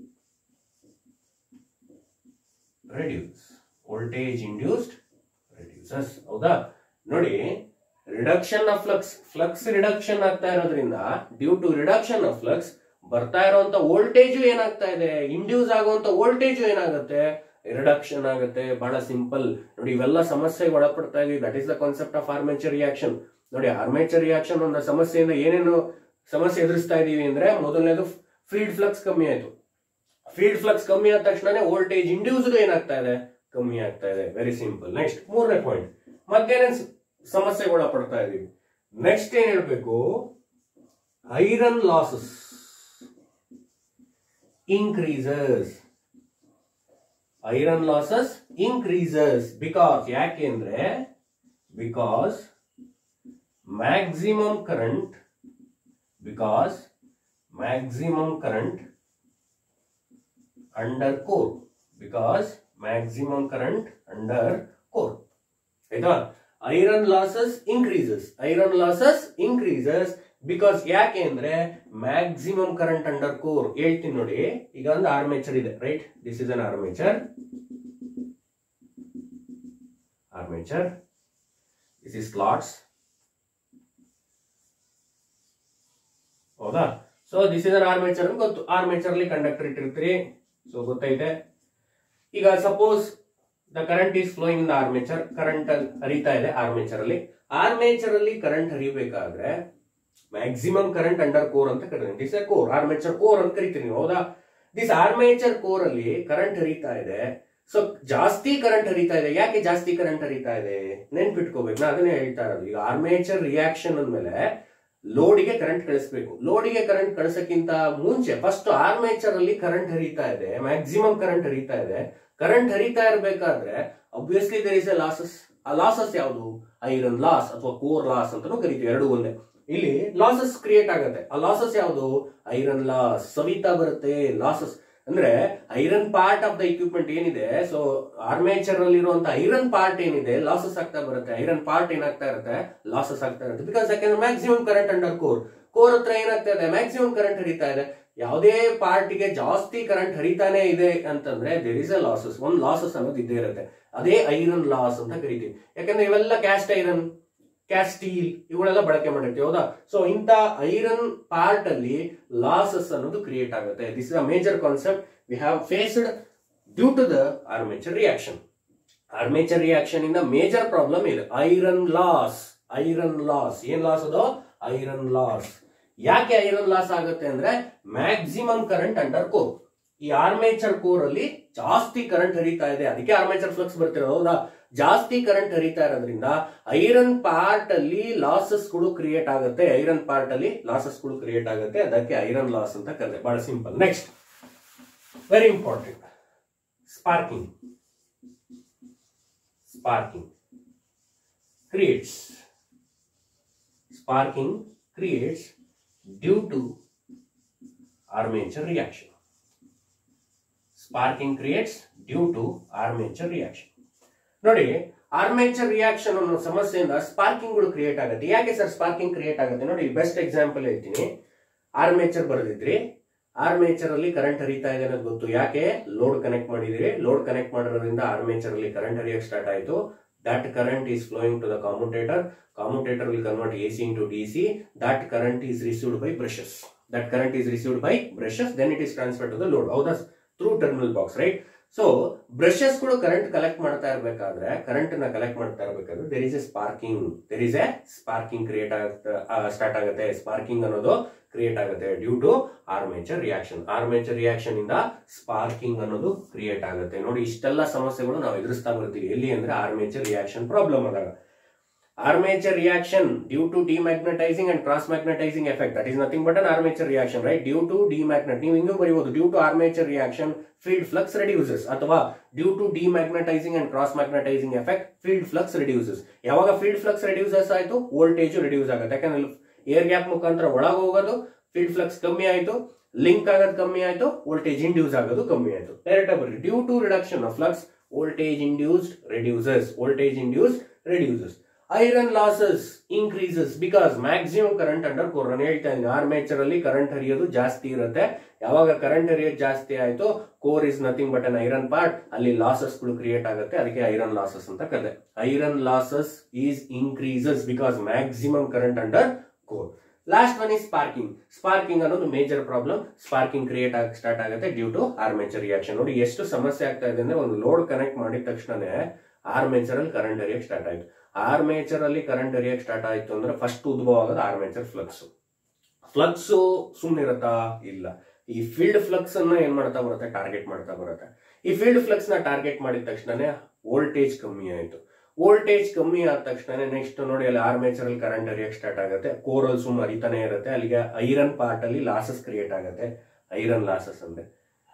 reduce voltage induced reduces ಹೌದಾ ನೋಡಿ reduction of flux flux reduction ಆಗ್ತಾ ಇರೋದ್ರಿಂದ due to reduction of flux ಬರ್ತಾ ಇರುವಂತ voltage ಏನಾಗ್ತಾ ಇದೆ ಇಂಡ್ಯೂಸ್ ಆಗುವಂತ voltage ಏನಾಗುತ್ತೆ ರಿಡಕ್ಷನ್ ಆಗುತ್ತೆ ಬಹಳ ಸಿಂಪಲ್ ನೋಡಿ ಇವೆಲ್ಲ ಸಮಸ್ಯೆಗೆ ಒಳಪಡ್ತಾ ಇದೀವಿ that is the concept of armature reaction ನೋಡಿ ಆರ್ಮೇಚರ್ ರಿಯಾಕ್ಷನ್ ಒಂದು ಸಮಸ್ಯೆಯಿಂದ ಏನೇನು ಸಮಸ್ಯೆ ಎದುರಿಸ್ತಾ ಇದೀವಿ ಅಂದ್ರೆ ಮೊದಲನೇದು ಫೀಲ್ಡ್ ಫ್ಲಕ್ಸ್ ಕಮ್ಮಿ ಆಯ್ತು ಫೀಲ್ಡ್ ಫ್ಲಕ್ಸ್ ಕಮ್ಮಿ ಆದ ತಕ್ಷಣ ವೋಲ್ಟೇಜ್ ಇಂಡ್ಯೂಸ್ಡ್ ಏನಾಗ್ತಾ ಇದೆ ಕಮ್ಮಿ ಆಗ್ತಾ ಇದೆ ವೆರಿ ಸಿಂಪಲ್ ನೆಕ್ಸ್ಟ್ ಮೂರನೇ ಪಾಯಿಂಟ್ ಮತ್ತೇನೇನ್ ಸಮಸ್ಯೆಗೆ ಒಳಪಡ್ತಾ ಇದೀವಿ ನೆಕ್ಸ್ಟ್ ಏನ್ ಹೇಳ್ಬೇಕು iron losses increases iron losses increases because ಯಾಕೆಂದ್ರೆ because maximum current because maximum current under core because maximum current under core ಆಯ್ತಾ iron losses increases iron losses increases because ಯಾಕೆ ಅಂದ್ರೆ ಮ್ಯಾಕ್ಸಿಮಮ್ ಕರೆಂಟ್ ಅಂಡರ್ ಕೋರ್ ಹೇಳ್ತೀನಿ ನೋಡಿ ಈಗ ಒಂದು armature ಇದೆ right this is an armature armature this is slots ಹೌದಾ so this is an armature ಗೊತ್ತು ಆರ್ಮೇಚರ್ ಅಲ್ಲಿ ಕಂಡಕ್ಟರ್ ಇಟ್ಟಿರ್ತೀರಿ ಸೊ ಗೊತ್ತೈತೆ ಈಗ suppose the current is flowing in the armature current ಹರಿತಾ ಇದೆ ಆರ್ಮೇಚರ್ ಅಲ್ಲಿ ಆರ್ಮೇಚರ್ ಅಲ್ಲಿ ಕರೆಂಟ್ ಹರಿಬೇಕಾದ್ರೆ ಮ್ಯಾಕ್ಸಿಮಮ್ ಕರೆಂಟ್ ಅಂಡರ್ ಕೋರ್ ಅಂತ ಕರೀತೀನಿ ದಿಸ್ ಕೋರ್ ಆರ್ಮೇಚರ್ ಕೋರ್ ಅಂತ ಕರಿತೀನಿ ಹೌದಾ ದಿಸ್ ಆರ್ಮೇಚರ್ ಕೋರ್ ಅಲ್ಲಿ ಕರೆಂಟ್ ಹರಿತಾ ಇದೆ ಸೊ ಜಾಸ್ತಿ ಕರೆಂಟ್ ಹರಿತಾ ಇದೆ ಯಾಕೆ ಜಾಸ್ತಿ ಕರೆಂಟ್ ಹರಿತಾ ಇದೆ ನೆನ್ಪಿಟ್ಕೋಬೇಕು ನಾ ಅದನ್ನೇ ಹೇಳ್ತಾ ಇರೋದು ಈಗ ಆರ್ಮೇಚರ್ ರಿಯಾಕ್ಷನ್ ಅಂದ್ಮೇಲೆ ಲೋಡಿಗೆ ಕರೆಂಟ್ ಕಳಿಸ್ಬೇಕು ಲೋಡಿಗೆ ಕರೆಂಟ್ ಕಳಿಸಕ್ಕಿಂತ ಮುಂಚೆ ಫಸ್ಟ್ ಆರ್ಮೇಚರ್ ಅಲ್ಲಿ ಕರೆಂಟ್ ಹರಿತಾ ಇದೆ ಮ್ಯಾಕ್ಸಿಮಮ್ ಕರೆಂಟ್ ಹರಿತಾ ಇದೆ ಕರೆಂಟ್ ಹರಿತಾ ಇರಬೇಕಾದ್ರೆ obviously there is a losses ಆ ಲಾಸಸ್ ಯಾವುದು ಐರನ್ ಲಾಸ್ ಅಥವಾ ಕೋರ್ ಲಾಸ್ ಅಂತಾನು ಕರಿತೀವಿ ಎರಡು ಒಂದೇ ಇಲ್ಲಿ ಲಾಸಸ್ ಕ್ರಿಯೇಟ್ ಆಗುತ್ತೆ ಆ ಲಾಸಸ್ ಯಾವುದು ಐರನ್ ಲಾಸ್ ಸವಿತಾ ಬರುತ್ತೆ ಲಾಸಸ್ ಅಂದ್ರೆ iron part of the equipment ಏನಿದೆ ಸೊ ಆರ್ಮೇಚರ್ ಅಲ್ಲಿ ಇರುವಂತ ಐರನ್ ಪಾರ್ಟ್ ಏನಿದೆ ಲಾಸಸ್ ಆಗ್ತಾ ಬರುತ್ತೆ ಐರನ್ ಪಾರ್ಟ್ ಏನಾಗ್ತಾ ಇರುತ್ತೆ ಲಾಸಸ್ ಆಗ್ತಾ ಇರುತ್ತೆ ಬಿಕಾಸ್ ಯಾಕಂದ್ರೆ maximum current under core core ಹತ್ರ ಏನಾಗ್ತಾ ಇದೆ ಮ್ಯಾಕ್ಸಿಮಮ್ ಕರೆಂಟ್ ಹರಿತಾ ಇದೆ ಯಾವುದೇ ಪಾರ್ಟಿಗೆ ಜಾಸ್ತಿ ಕರೆಂಟ್ ಹರಿತಾನೆ ಇದೆ ಅಂತಂದ್ರೆ ದೇರ್ ಇಸ್ ಅ ಲಾಸಸ್ ಒಂದ್ ಲಾಸಸ್ ಅನ್ನೋದು ಇದ್ದೇ ಇರುತ್ತೆ ಅದೇ ಐರನ್ ಲಾಸ್ ಅಂತ ಕರಿತೀವಿ ಯಾಕಂದ್ರೆ ಇವೆಲ್ಲ ಕ್ಯಾಸ್ಟ್ ಐರನ್ ಕ್ಯಾಸ್ಟ್ ಸ್ಟೀಲ್ ಇವುಗಳೆಲ್ಲ ಬಳಕೆ ಮಾಡಿರ್ತೀವಿ ಹೌದಾ ಸೊ ಇಂಥ ಐರನ್ ಪಾರ್ಟ್ ಅಲ್ಲಿ ಲಾಸಸ್ ಅನ್ನೋದು ಕ್ರಿಯೇಟ್ ಆಗುತ್ತೆ this is a major concept we have faced due to the armature reaction armature reaction ಇಂದ ಮೇಜರ್ ಪ್ರಾಬ್ಲಮ್ ಇದೆ ಐರನ್ ಲಾಸ್ ಐರನ್ ಲಾಸ್ ಏನ್ ಲಾಸ್ ಅದು ಐರನ್ ಲಾಸ್ ಯಾಕೆ ಐರನ್ ಲಾಸ್ ಆಗುತ್ತೆ ಅಂದ್ರೆ ಮ್ಯಾಕ್ಸಿಮಮ್ ಕರೆಂಟ್ ಅಂಡರ್ ಕೋರ್ ಈ armature core ಅಲ್ಲಿ ಜಾಸ್ತಿ ಕರೆಂಟ್ ಹರಿತಾ ಇದೆ ಅದಕ್ಕೆ ಆರ್ಮೇಚರ್ ಫ್ಲಕ್ಸ್ ಬರ್ತಿರೋದು ಹೌದಾ ಜಾಸ್ತಿ ಕರೆಂಟ್ ಹರಿತಾ ಇರೋದ್ರಿಂದ ಐರನ್ ಪಾರ್ಟ್ ಅಲ್ಲಿ ಲಾಸಸ್ ಗಳು ಕ್ರಿಯೇಟ್ ಆಗುತ್ತೆ ಐರನ್ ಪಾರ್ಟ್ ಅಲ್ಲಿ ಲಾಸಸ್ ಗಳು ಕ್ರಿಯೇಟ್ ಆಗುತ್ತೆ ಅದಕ್ಕೆ ಐರನ್ ಲಾಸ್ ಅಂತ ಕರೆದೆ ಬಹಳ simple next very important sparking sparking creates sparking creates due to armature reaction. Sparking creates due to armature reaction. ನೋಡಿ ಆರ್ಮೇಚರ್ ರಿಯಾಕ್ಷನ್ ಅನ್ನೋ ಸಮಸ್ಯೆಯಿಂದ ಸ್ಪಾರ್ಕಿಂಗ್ ಗಳು ಕ್ರಿಯೇಟ್ ಆಗುತ್ತೆ ಯಾಕೆ ಸರ್ ಸ್ಪಾರ್ಕಿಂಗ್ ಕ್ರಿಯೇಟ್ ಆಗುತ್ತೆ ನೋಡಿ ಬೆಸ್ಟ್ ಎಕ್ಸಾಂಪಲ್ ಹೇಳ್ತೀನಿ ಆರ್ಮೇಚರ್ ಬರೆದಿದ್ರಿ ಆರ್ಮೇಚರ್ ಅಲ್ಲಿ ಕರೆಂಟ್ ಹರಿತಾ ಇದೆ ಅನ್ನೋದು ಗೊತ್ತು ಯಾಕೆ ಲೋಡ್ ಕನೆಕ್ಟ್ ಮಾಡಿದಿರಿ ಲೋಡ್ ಕನೆಕ್ಟ್ ಮಾಡಿರೋದ್ರಿಂದ ಆರ್ಮೇಚರ್ ಅಲ್ಲಿ ಕರೆಂಟ್ ಹರಿಯಕ್ಕೆ ಸ್ಟಾರ್ಟ್ ಆಯಿತು that current is flowing to the commutator commutator will convert AC into DC that current is received by brushes that current is received by brushes then it is transferred to the load how does through terminal box right so brushes ಗಳು current collect ಮಾಡ್ತಾ ಇರಬೇಕಾದ್ರೆ current ನ collect ಮಾಡ್ತಾ ಇರಬೇಕಾದ್ರೆ there is a sparking there is a sparking create start ಆಗುತ್ತೆ sparking ಅನ್ನೋದು create ಆಗುತ್ತೆ due to armature reaction armature reaction ಇಂದ ಸ್ಪಾರ್ಕಿಂಗ್ ಅನ್ನೋದು ಕ್ರಿಯೇಟ್ ಆಗುತ್ತೆ ನೋಡಿ ಇಷ್ಟೆಲ್ಲ ಸಮಸ್ಯೆಗಳು ನಾವು ಎದುರಿಸ್ತಾ ಬರ್ತೀವಿ ಎಲ್ಲಿ ಅಂದ್ರೆ ಆರ್ಮೇಚರ್ ರಿಯಾಕ್ಷನ್ ಪ್ರಾಬ್ಲಮ್ ಆದಾಗ armature reaction due to demagnetizing and cross magnetizing effect that is nothing but an armature reaction right due to demagnet ನೀವು ಹಿಂಗೂ ಬರೀಬಹುದು due to armature reaction field flux reduces ಅಥವಾ due to demagnetizing and cross magnetizing effect field flux reduces ಯಾವಾಗ field flux reduces ಆಯ್ತು voltage reduce ಆಗುತ್ತೆ ಯಾಕಂದ್ರೆ air gap ಮುಖಾಂತರ ಒಳಗೆ ಹೋಗೋದು ಫೀಲ್ಡ್ ಫ್ಲಕ್ಸ್ ಕಮ್ಮಿ ಆಯ್ತು ಲಿಂಕ್ ಆಗೋದು ಕಮ್ಮಿ ಆಯ್ತು ವೋಲ್ಟೇಜ್ ಇಂಡ್ಯೂಸ್ ಆಗೋದು ಕಮ್ಮಿ ಆಯ್ತು ಡೈರೆಕ್ಟ್ ಬರ್ರಿ due to reduction of flux voltage induced reduces voltage induced reduces iron losses increases because maximum current under core ನಾನು ಹೇಳ್ತಾ ಇದ್ದೀನಿ ಆರ್ಮೇಚರ್ ಅಲ್ಲಿ ಕರೆಂಟ್ ಹರಿಯೋದು ಜಾಸ್ತಿ ಇರುತ್ತೆ ಯಾವಾಗ ಕರೆಂಟ್ ಹರಿಯೋದು ಜಾಸ್ತಿ ಆಯ್ತು core is nothing but an iron part ಅಲ್ಲಿ ಲಾಸಸ್ ಗಳು ಕ್ರಿಯೇಟ್ ಆಗುತ್ತೆ ಅದಕ್ಕೆ ಐರನ್ ಲಾಸಸ್ ಅಂತ ಕರೆದೆ iron losses is increases because maximum current under core last one is sparking sparking ಅನ್ನೋದು ಮೇಜರ್ ಪ್ರಾಬ್ಲಮ್ ಸ್ಪಾರ್ಕಿಂಗ್ ಕ್ರಿಯೇಟ್ ಆಗಿ ಸ್ಟಾರ್ಟ್ ಆಗುತ್ತೆ ಡ್ಯೂ ಟು ಆರ್ಮೇಚರ್ ರಿಯಾಕ್ಷನ್ ನೋಡಿ ಎಷ್ಟು ಸಮಸ್ಯೆ ಆಗ್ತಾ ಇದೆ ಅಂದ್ರೆ ಒಂದು ಲೋಡ್ ಕನೆಕ್ಟ್ ಮಾಡಿದ ತಕ್ಷಣನೇ ಆರ್ಮೇಚರ್ ಅಲ್ಲಿ ಕರೆಂಟ್ ಹರಿಯಕ್ಕೆ ಸ್ಟಾರ್ಟ್ ಆಯ್ತು ಆರ್ಮೇಚರ್ ಅಲ್ಲಿ ಕರೆಂಟ್ ಹರಿಯಕ್ಕೆ ಸ್ಟಾರ್ಟ್ ಆಯ್ತು ಅಂದ್ರೆ ಫಸ್ಟ್ ಉದ್ಭವ ಆಗೋದು ಆರ್ಮೇಚರ್ ಫ್ಲಕ್ಸ್ ಫ್ಲಕ್ಸ್ ಸುಮ್ಮನೆ ಇರತ್ತಾ ಇಲ್ಲ ಈ ಫೀಲ್ಡ್ ಫ್ಲಕ್ಸ್ ಅನ್ನ ಏನ್ ಮಾಡ್ತಾ ಬರುತ್ತೆ ಟಾರ್ಗೆಟ್ ಮಾಡ್ತಾ ಬರುತ್ತೆ ಈ ಫೀಲ್ಡ್ ಫ್ಲಕ್ಸ್ ನ ಟಾರ್ಗೆಟ್ ಮಾಡಿದ ತಕ್ಷಣನೇ ವೋಲ್ಟೇಜ್ ಕಮ್ಮಿ ಆಯ್ತು ವೋಲ್ಟೇಜ್ ಕಮ್ಮಿ ಆದ ತಕ್ಷಣ ನೆಕ್ಸ್ಟ್ ನೋಡಿ ಅಲ್ಲಿ ಆರ್ಮೇಚರ್ ಅಲ್ಲಿ ಕರೆಂಟ್ ಹರಿಯಕ್ಕೆ ಸ್ಟಾರ್ಟ್ ಆಗುತ್ತೆ ಕೋರಲ್ ಸುಮ್ ಹರಿತಾನೆ ಇರುತ್ತೆ ಅಲ್ಲಿಗೆ ಐರನ್ ಪಾರ್ಟ್ ಅಲ್ಲಿ ಲಾಸಸ್ ಕ್ರಿಯೇಟ್ ಆಗುತ್ತೆ ಐರನ್ ಲಾಸಸ್ ಅಂದ್ರೆ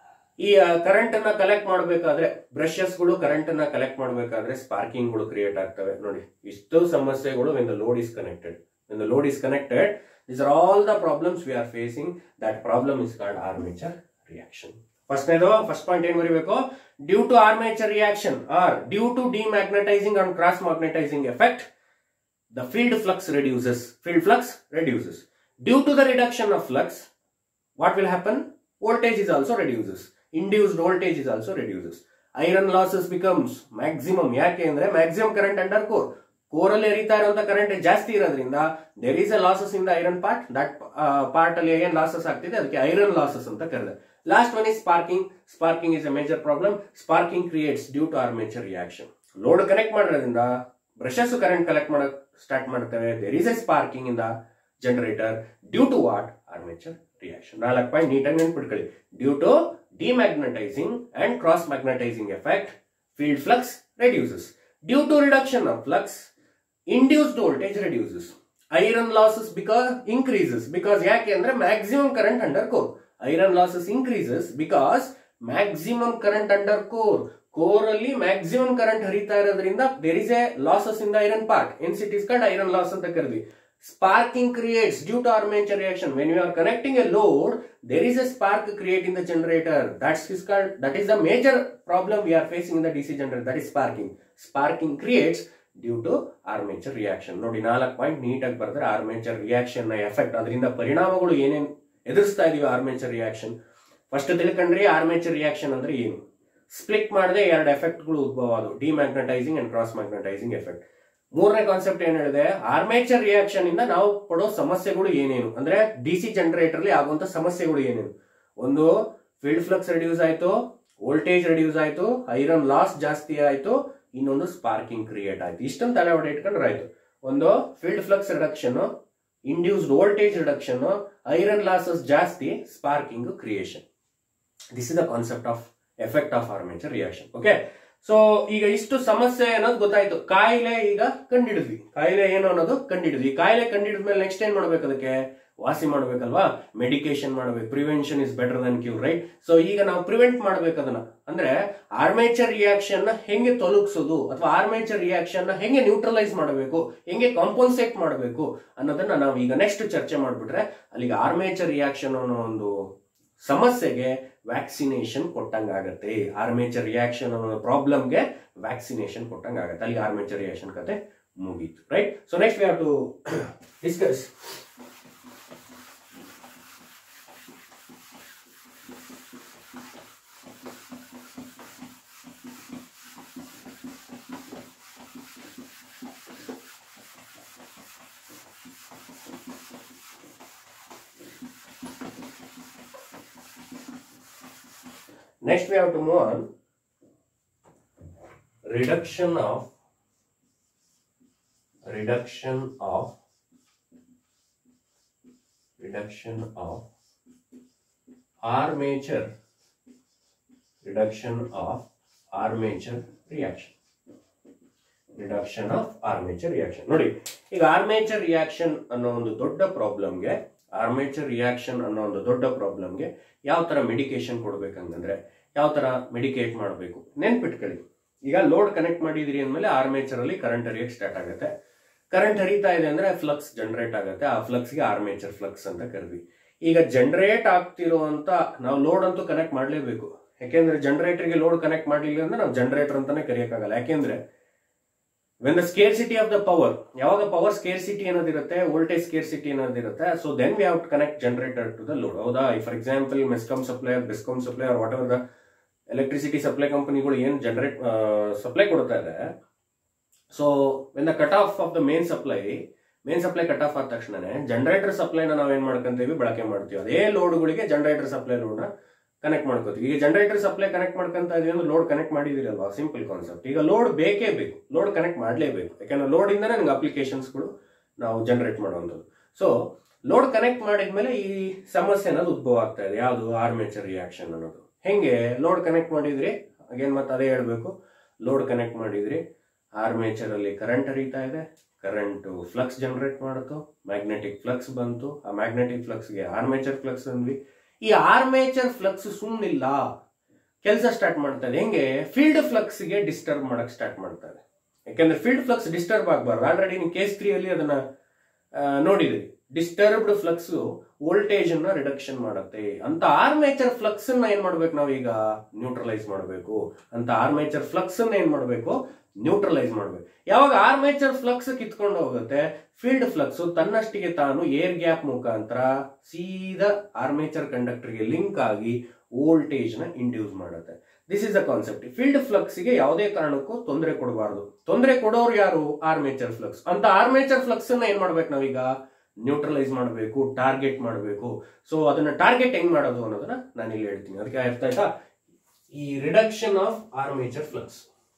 ಈ ಕರೆಂಟ್ ಅನ್ನ ಕಲೆಕ್ಟ್ ಮಾಡಬೇಕಾದ್ರೆ ಬ್ರಷಸ್ ಗಳು ಕರೆಂಟ್ ಅನ್ನ ಕಲೆಕ್ಟ್ ಮಾಡಬೇಕಾದ್ರೆ ಸ್ಪಾರ್ಕಿಂಗ್ ಗಳು ಕ್ರಿಯೇಟ್ ಆಗ್ತವೆ ನೋಡಿ ಇಷ್ಟು ಸಮಸ್ಯೆಗಳು when the load is connected when the load is connected these are all the problems we are facing that problem is called armature reaction ಫಸ್ಟ್ನೇದು ಫಸ್ಟ್ ಪಾಯಿಂಟ್ ಏನ್ ಬರೀಬೇಕು due to armature reaction are due to demagnetising and cross magnetising effect the field flux reduces field flux reduces due to the reduction of flux what will happen voltage is also reduces induced voltage is also reduces iron losses becomes maximum ಯಾಕೆ ಅಂದ್ರೆ maximum current under core core ಅಲ್ಲಿ ಹರಿತಾ ಇರುವಂತ current ಜಾಸ್ತಿ ಇರೋದ್ರಿಂದ there is a losses in the iron part that part ಅಲ್ಲಿ ಏನ್ losses ಆಗ್ತಿದೆ ಅದಕ್ಕೆ ಐರನ್ ಲಾಸಸ್ ಅಂತ ಕರೆದ last one is sparking sparking is a major problem sparking creates due to armature reaction load connect ಮಾಡೋದ್ರಿಂದ brushes current collect ಮಾಡಕ್ start ಮಾಡ್ತೇವೆ there is a sparking in the generator due to what armature reaction ನಾಲ್ಕು point ನೀಟಾಗಿ ನೆನ್ಪಿಟ್ಕೊಳ್ಳಿ due to demagnetising and cross magnetising effect field flux reduces due to reduction of flux induced voltage reduces iron losses because increases because ಯಾಕೆ ಅಂದ್ರೆ maximum current under core iron losses increases because maximum current under core core ಅಲ್ಲಿ maximum current ಹರಿತಾ ಇರೋದ್ರಿಂದ there is a losses in the iron part hence it is called iron loss ಅಂತ ಕರೆದ್ವಿ sparking creates due to armature reaction when you are connecting a load there is a spark created in the generator that's is called that is the major problem we are facing in the dc generator that is sparking sparking creates due to armature reaction ನೋಡಿ ನಾಲ್ಕು point ನೀಟಾಗಿ ಬರೆದ್ರೆ armature reaction ನ effect ಅದರಿಂದ ಪರಿಣಾಮಗಳು ಏನೇನು ಎದುರಿಸ್ತಾ ಇದೀವಿ ಆರ್ಮೇಚರ್ ರಿಯಾಕ್ಷನ್ ಫಸ್ಟ್ ತಿಳ್ಕೊಂಡ್ರಿ ಆರ್ಮೇಚರ್ ರಿಯಾಕ್ಷನ್ ಅಂದ್ರೆ ಏನು ಸ್ಪ್ಲಿಟ್ ಮಾಡದೆ ಎರಡು ಎಫೆಕ್ಟ್ಗಳು ಉದ್ಭವ ಅದು demagnetising and cross magnetising effect ಮೂರನೇ ಕಾನ್ಸೆಪ್ಟ್ ಏನ್ ಹೇಳಿದೆ ಆರ್ಮೇಚರ್ ರಿಯಾಕ್ಷನ್ ಇಂದ ನಾವು ಪಡೋ ಸಮಸ್ಯೆಗಳು ಏನೇನು ಅಂದ್ರೆ ಡಿ ಸಿ ಜನರೇಟರ್ ಅಲ್ಲಿ ಆಗುವಂತ ಸಮಸ್ಯೆಗಳು ಏನೇನು ಒಂದು ಫೀಲ್ಡ್ ಫ್ಲಕ್ಸ್ ರೆಡ್ಯೂಸ್ ಆಯ್ತು ವೋಲ್ಟೇಜ್ ರೆಡ್ಯೂಸ್ ಆಯ್ತು ಐರನ್ ಲಾಸ್ ಜಾಸ್ತಿ ಆಯ್ತು ಇನ್ನೊಂದು ಸ್ಪಾರ್ಕಿಂಗ್ ಕ್ರಿಯೇಟ್ ಆಯ್ತು ಇಷ್ಟೊಂದು ತಲೆ ಹೊಡೆ ಇಟ್ಕೊಂಡ್ರೆ ಆಯ್ತು ಒಂದು field flux reduction induced voltage reduction iron losses ಜಾಸ್ತಿ sparking creation this is the concept of effect of armature reaction okay so ಈಗ ಇಷ್ಟು ಸಮಸ್ಯೆ ಅನ್ನೋದು ಗೊತ್ತಾಯ್ತು ಕಾಯಿಲೆ ಈಗ ಕಂಡಿಡಿದ್ವಿ ಕಾಯಿಲೆ ಏನು ಅನ್ನೋದು ಕಂಡಿಡಿದ್ವಿ ಕಾಯಿಲೆ ಕಂಡಿಡಿದ್ಮೇಲೆ ನೆಕ್ಸ್ಟ್ ಏನ್ ಮಾಡ್ಬೇಕು ಅದಕ್ಕೆ ವಾಸಿ ಮಾಡ್ಬೇಕಲ್ವಾ ಮೆಡಿಕೇಶನ್ ಮಾಡ್ಬೇಕು prevention is better than cure right so ಈಗ ನಾವು ಪ್ರಿವೆಂಟ್ ಮಾಡ್ಬೇಕು ಅದನ್ನ ಅಂದ್ರೆ ಆರ್ಮೇಚರ್ ರಿಯಾಕ್ಷನ್ ನ ಹೆಂಗೆ ತೊಲಗಿಸೋದು ಅಥವಾ ಆರ್ಮೇಚರ್ ರಿಯಾಕ್ಷನ್ ನ ಹೆಂಗೆ ನ್ಯೂಟ್ರಲೈಸ್ ಮಾಡಬೇಕು ಹೆಂಗೆ ಕಾಂಪನ್ಸೇಟ್ ಮಾಡಬೇಕು ಅನ್ನೋದನ್ನ ನಾವು ಈಗ ನೆಕ್ಸ್ಟ್ ಚರ್ಚೆ ಮಾಡ್ಬಿಟ್ರೆ ಅಲ್ಲಿಗೆ ಆರ್ಮೇಚರ್ ರಿಯಾಕ್ಷನ್ ಅನ್ನೋ ಒಂದು ಸಮಸ್ಯೆಗೆ ವ್ಯಾಕ್ಸಿನೇಷನ್ ಕೊಟ್ಟಂಗಾಗತ್ತೆ ಆರ್ಮೇಚರ್ ರಿಯಾಕ್ಷನ್ ಅನ್ನೋ ಪ್ರಾಬ್ಲಮ್ಗೆ ವ್ಯಾಕ್ಸಿನೇಷನ್ ಕೊಟ್ಟಂಗಾಗತ್ತೆ ಅಲ್ಲಿಗೆ ಆರ್ಮೇಚರ್ ರಿಯಾಕ್ಷನ್ ಕತೆ ಮುಗೀತು right so next we have to discuss Next, we have to move on reduction of reduction of reduction of armature reduction of armature reaction reduction of armature reaction ನೋಡಿ ಈಗ armature reaction ಅನ್ನೋ ಒಂದು ದೊಡ್ಡ ಪ್ರಾಬ್ಲಮ್ಗೆ armature reaction ಅನ್ನೋ ಒಂದು ದೊಡ್ಡ ಪ್ರಾಬ್ಲಮ್ಗೆ ಯಾವ ತರ ಮೆಡಿಕೇಶನ್ ಕೊಡ್ಬೇಕಂದ್ರೆ ಯಾವ ತರ ಮೆಡಿಕೇಟ್ ಮಾಡಬೇಕು ನೆನ್ಪಿಟ್ಕೊಳ್ಳಿ ಈಗ ಲೋಡ್ ಕನೆಕ್ಟ್ ಮಾಡಿದಿರಿ ಅಂದಮೇಲೆ ಆರ್ಮೇಚರ್ ಅಲ್ಲಿ ಕರೆಂಟ್ ಹರಿಯಕ್ಕೆ ಸ್ಟಾರ್ಟ್ ಆಗುತ್ತೆ ಕರೆಂಟ್ ಹರಿತಾ ಇದೆ ಅಂದ್ರೆ ಫ್ಲಕ್ಸ್ ಜನರೇಟ್ ಆಗುತ್ತೆ ಆ ಫ್ಲಕ್ಸ್ಗೆ ಆರ್ಮೇಚರ್ ಫ್ಲಕ್ಸ್ ಅಂತ ಕರೆದ್ವಿ ಈಗ ಜನರೇಟ್ ಆಗ್ತಿರುವಂತ ನಾವು ಲೋಡ್ ಅಂತೂ ಕನೆಕ್ಟ್ ಮಾಡಲೇಬೇಕು ಯಾಕೆಂದ್ರೆ ಜನರೇಟರ್ಗೆ ಲೋಡ್ ಕನೆಕ್ಟ್ ಮಾಡಲಿಲ್ಲ ಅಂದ್ರೆ ನಾವು ಜನರೇಟರ್ ಅಂತಾನೆ ಕರೆಯಕ್ಕಾಗಲ್ಲ ಯಾಕೆಂದ್ರೆ when the scarcity of the power ಯಾವಾಗ ಪವರ್ ಸ್ಕೇರ್ಸಿಟಿ ಅನ್ನೋದಿರುತ್ತೆ ವೋಲ್ಟೇಜ್ ಸ್ಕೇರ್ಸಿಟಿ ಅನ್ನೋದಿರುತ್ತೆ so then we have to connect generator to the load ಹೌದಾ for example MESCOM supplier BESCOM supplier whatever the electricity supply ಕಂಪನಿಗಳು ಏನು ಜನರೇಟ್ ಸಪ್ಲೈ ಕೊಡ್ತಾ ಇದೆ so when the cut off of the main supply main supply cut off ಆದ ತಕ್ಷಣನೇ generator ಸಪ್ಲೈನ ನಾವು ಏನ್ ಮಾಡ್ಕೊಂತೀವಿ ಬಳಕೆ ಮಾಡ್ತೀವಿ ಅದೇ ಲೋಡ್ಗಳಿಗೆ ಜನರೇಟರ್ ಸಪ್ಲೈ ಲೋಡ್ನ ಕನೆಕ್ಟ್ ಮಾಡ್ಕೋತೀವಿ ಈಗ ಜನರೇಟರ್ ಸಪ್ಲೈ ಕನೆಕ್ಟ್ ಮಾಡ್ಕೊಂತ ಇದೀವಿ ಅಂದ್ರೆ ಲೋಡ್ ಕನೆಕ್ಟ್ ಮಾಡಿದಿರಲ್ವಾ ಸಿಂಪಲ್ ಕಾನ್ಸೆಪ್ಟ್ ಈಗ ಲೋಡ್ ಬೇಕೇ ಬೇಕು ಲೋಡ್ ಕನೆಕ್ಟ್ ಮಾಡಲೇಬೇಕು ಯಾಕಂದ್ರೆ ಲೋಡ್ ಇಂದಾನೆ ನಮ್ಗೆ ಅಪ್ಲಿಕೇಶನ್ಸ್ಗಳು ನಾವು ಜನರೇಟ್ ಮಾಡುವಂಥದ್ದು ಸೊ ಲೋಡ್ ಕನೆಕ್ಟ್ ಮಾಡಿದ್ಮೇಲೆ ಈ ಸಮಸ್ಯೆ ಅನ್ನೋದು ಉದ್ಭವ ಆಗ್ತಾ ಇದೆ ಯಾವುದು ಆರ್ಮೇಚರ್ ರಿಯಾಕ್ಷನ್ ಅನ್ನೋದು ಹೆಂಗೆ ಲೋಡ್ ಕನೆಕ್ಟ್ ಮಾಡಿದ್ರಿ ಅಗೇನ್ ಮತ್ತೆ ಅದೇ ಹೇಳ್ಬೇಕು ಲೋಡ್ ಕನೆಕ್ಟ್ ಮಾಡಿದ್ರಿ ಆರ್ಮೇಚರ್ ಅಲ್ಲಿ ಕರೆಂಟ್ ಹರಿತಾ ಇದೆ ಕರೆಂಟ್ ಫ್ಲಕ್ಸ್ ಜನರೇಟ್ ಮಾಡಿತು ಮ್ಯಾಗ್ನೆಟಿಕ್ ಫ್ಲಕ್ಸ್ ಬಂತು ಆ ಮ್ಯಾಗ್ನೆಟಿಕ್ ಫ್ಲಕ್ಸ್ಗೆ ಆರ್ಮೇಚರ್ ಫ್ಲಕ್ಸ್ ಅಂದ್ವಿ ಈ ಆರ್ಮೇಚರ್ ಫ್ಲಕ್ಸ್ ಸುಮ್ಮನಿಲ್ಲ ಕೆಲಸ ಸ್ಟಾರ್ಟ್ ಮಾಡ್ತಾ ಇದೆ ಹೆಂಗೆ ಫೀಲ್ಡ್ ಫ್ಲಕ್ಸ್ಗೆ ಡಿಸ್ಟರ್ಬ್ ಮಾಡಕ್ ಸ್ಟಾರ್ಟ್ ಮಾಡ್ತಾ ಇದೆ ಯಾಕಂದ್ರೆ ಫೀಲ್ಡ್ ಫ್ಲಕ್ಸ್ ಡಿಸ್ಟರ್ಬ್ ಆಗಬಾರ್ದು ಆಲ್ರೆಡಿ ನೀವು ಕೇಸ್ ತ್ರೀ ಅಲ್ಲಿ ಅದನ್ನ ಆ, ನೋಡಿದ್ರಿ ಡಿಸ್ಟರ್ಬ್ಡ್ ಫ್ಲಕ್ಸ್ ವೋಲ್ಟೇಜ್ ಅನ್ನ ರಿಡಕ್ಷನ್ ಮಾಡುತ್ತೆ ಅಂತ ಆರ್ಮೇಚರ್ ಫ್ಲಕ್ಸ್ ಅನ್ನ ಏನ್ ಮಾಡ್ಬೇಕು ನಾವು ಈಗ ನ್ಯೂಟ್ರಲೈಸ್ ಮಾಡಬೇಕು ಅಂತ ಆರ್ಮೇಚರ್ ಫ್ಲಕ್ಸ್ ಅನ್ನ ಏನ್ ಮಾಡಬೇಕು ನ್ಯೂಟ್ರಲೈಸ್ ಮಾಡಬೇಕು ಯಾವಾಗ ಆರ್ಮೇಚರ್ ಫ್ಲಕ್ಸ್ ಕಿತ್ಕೊಂಡು ಹೋಗುತ್ತೆ ಫೀಲ್ಡ್ ಫ್ಲಕ್ಸ್ ತನ್ನಷ್ಟಿಗೆ ತಾನು ಏರ್ ಗ್ಯಾಪ್ ಮುಖಾಂತರ ಸೀದಾ ಆರ್ಮೇಚರ್ ಕಂಡಕ್ಟರ್ಗೆ ಲಿಂಕ್ ಆಗಿ ವೋಲ್ಟೇಜ್ ನ ಇಂಡ್ಯೂಸ್ ಮಾಡುತ್ತೆ this is the concept field flux ಗೆ ಯಾವುದೇ ಕಾರಣಕ್ಕೂ ತೊಂದರೆ ಕೊಡಬಾರದು ತೊಂದರೆ ಕೊಡೋರು ಯಾರು ಆರ್ಮೇಚರ್ ಫ್ಲಕ್ಸ್ ಅಂತ ಆರ್ಮೇಚರ್ ಫ್ಲಕ್ಸ್ ಅನ್ನ ಏನ್ ಮಾಡ್ಬೇಕು ನಾವೀಗ ನ್ಯೂಟ್ರಲೈಸ್ ಮಾಡಬೇಕು ಟಾರ್ಗೆಟ್ ಮಾಡಬೇಕು ಸೊ ಅದನ್ನ ಟಾರ್ಗೆಟ್ ಹೆಂಗ್ ಮಾಡೋದು ಅನ್ನೋದನ್ನ ನಾನು ಇಲ್ಲಿ ಹೇಳ್ತೀನಿ ಅದಕ್ಕೆ ಅರ್ಥ ಆಯ್ತಾ ಈ reduction of armature flux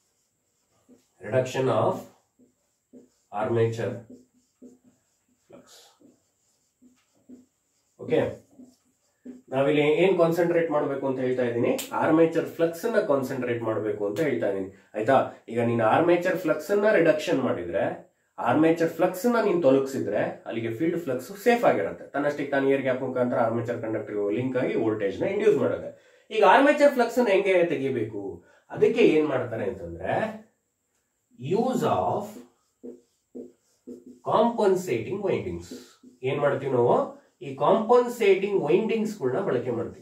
reduction of armature flux okay ನಾವಿಲ್ಲಿ ಏನ್ ಕಾನ್ಸಂಟ್ರೇಟ್ ಮಾಡಬೇಕು ಅಂತ ಹೇಳ್ತಾ ಇದ್ದೀನಿ ಆರ್ಮೇಚರ್ ಫ್ಲಕ್ಸ್ ಅನ್ನ ಕಾನ್ಸಂಟ್ರೇಟ್ ಮಾಡಬೇಕು ಅಂತ ಹೇಳ್ತಾ ಇದ್ದೀನಿ ಆಯ್ತಾ ಈಗ ನೀನು ಆರ್ಮೇಚರ್ ಫ್ಲಕ್ಸ್ ಅನ್ನ ರಿಡಕ್ಷನ್ ಮಾಡಿದ್ರೆ ಆರ್ಮೇಚರ್ ಫ್ಲಕ್ಸ್ ನ ನೀನು ತೊಲಗಿಸಿದ್ರೆ ಅಲ್ಲಿಗೆ ಫೀಲ್ಡ್ ಫ್ಲಕ್ಸ್ ಸೇಫ್ ಆಗಿರುತ್ತೆ ತನ್ನಷ್ಟಕ್ಕೆ ತಾನು ಏರ್ ಗ್ಯಾಪ್ ಮುಖಾಂತರ ಆರ್ಮೇಚರ್ ಕಂಡಕ್ಟರ್ ಲಿಂಕ್ ಆಗಿ ವೋಲ್ಟೇಜ್ ನ ಇಂಡ್ಯೂಸ್ ಮಾಡುತ್ತೆ ಈಗ ಆರ್ಮೇಚರ್ ಫ್ಲಕ್ಸ್ ನ ಹೆಂಗೆ ತೆಗಿಬೇಕು ಅದಕ್ಕೆ ಏನ್ ಮಾಡ್ತಾರೆ ಅಂತಂದ್ರೆ ಯೂಸ್ ಆಫ್ ಕಾಂಪನ್ಸೇಟಿಂಗ್ ವೈಂಡಿಂಗ್ಸ್ ಏನ್ ಮಾಡ್ತೀವಿ ನಾವು ಈ ಕಾಂಪನ್ಸೇಟಿಂಗ್ ವೈಂಡಿಂಗ್ಸ್ ಗಳನ್ನ ಬಳಕೆ ಮಾಡ್ತೀವಿ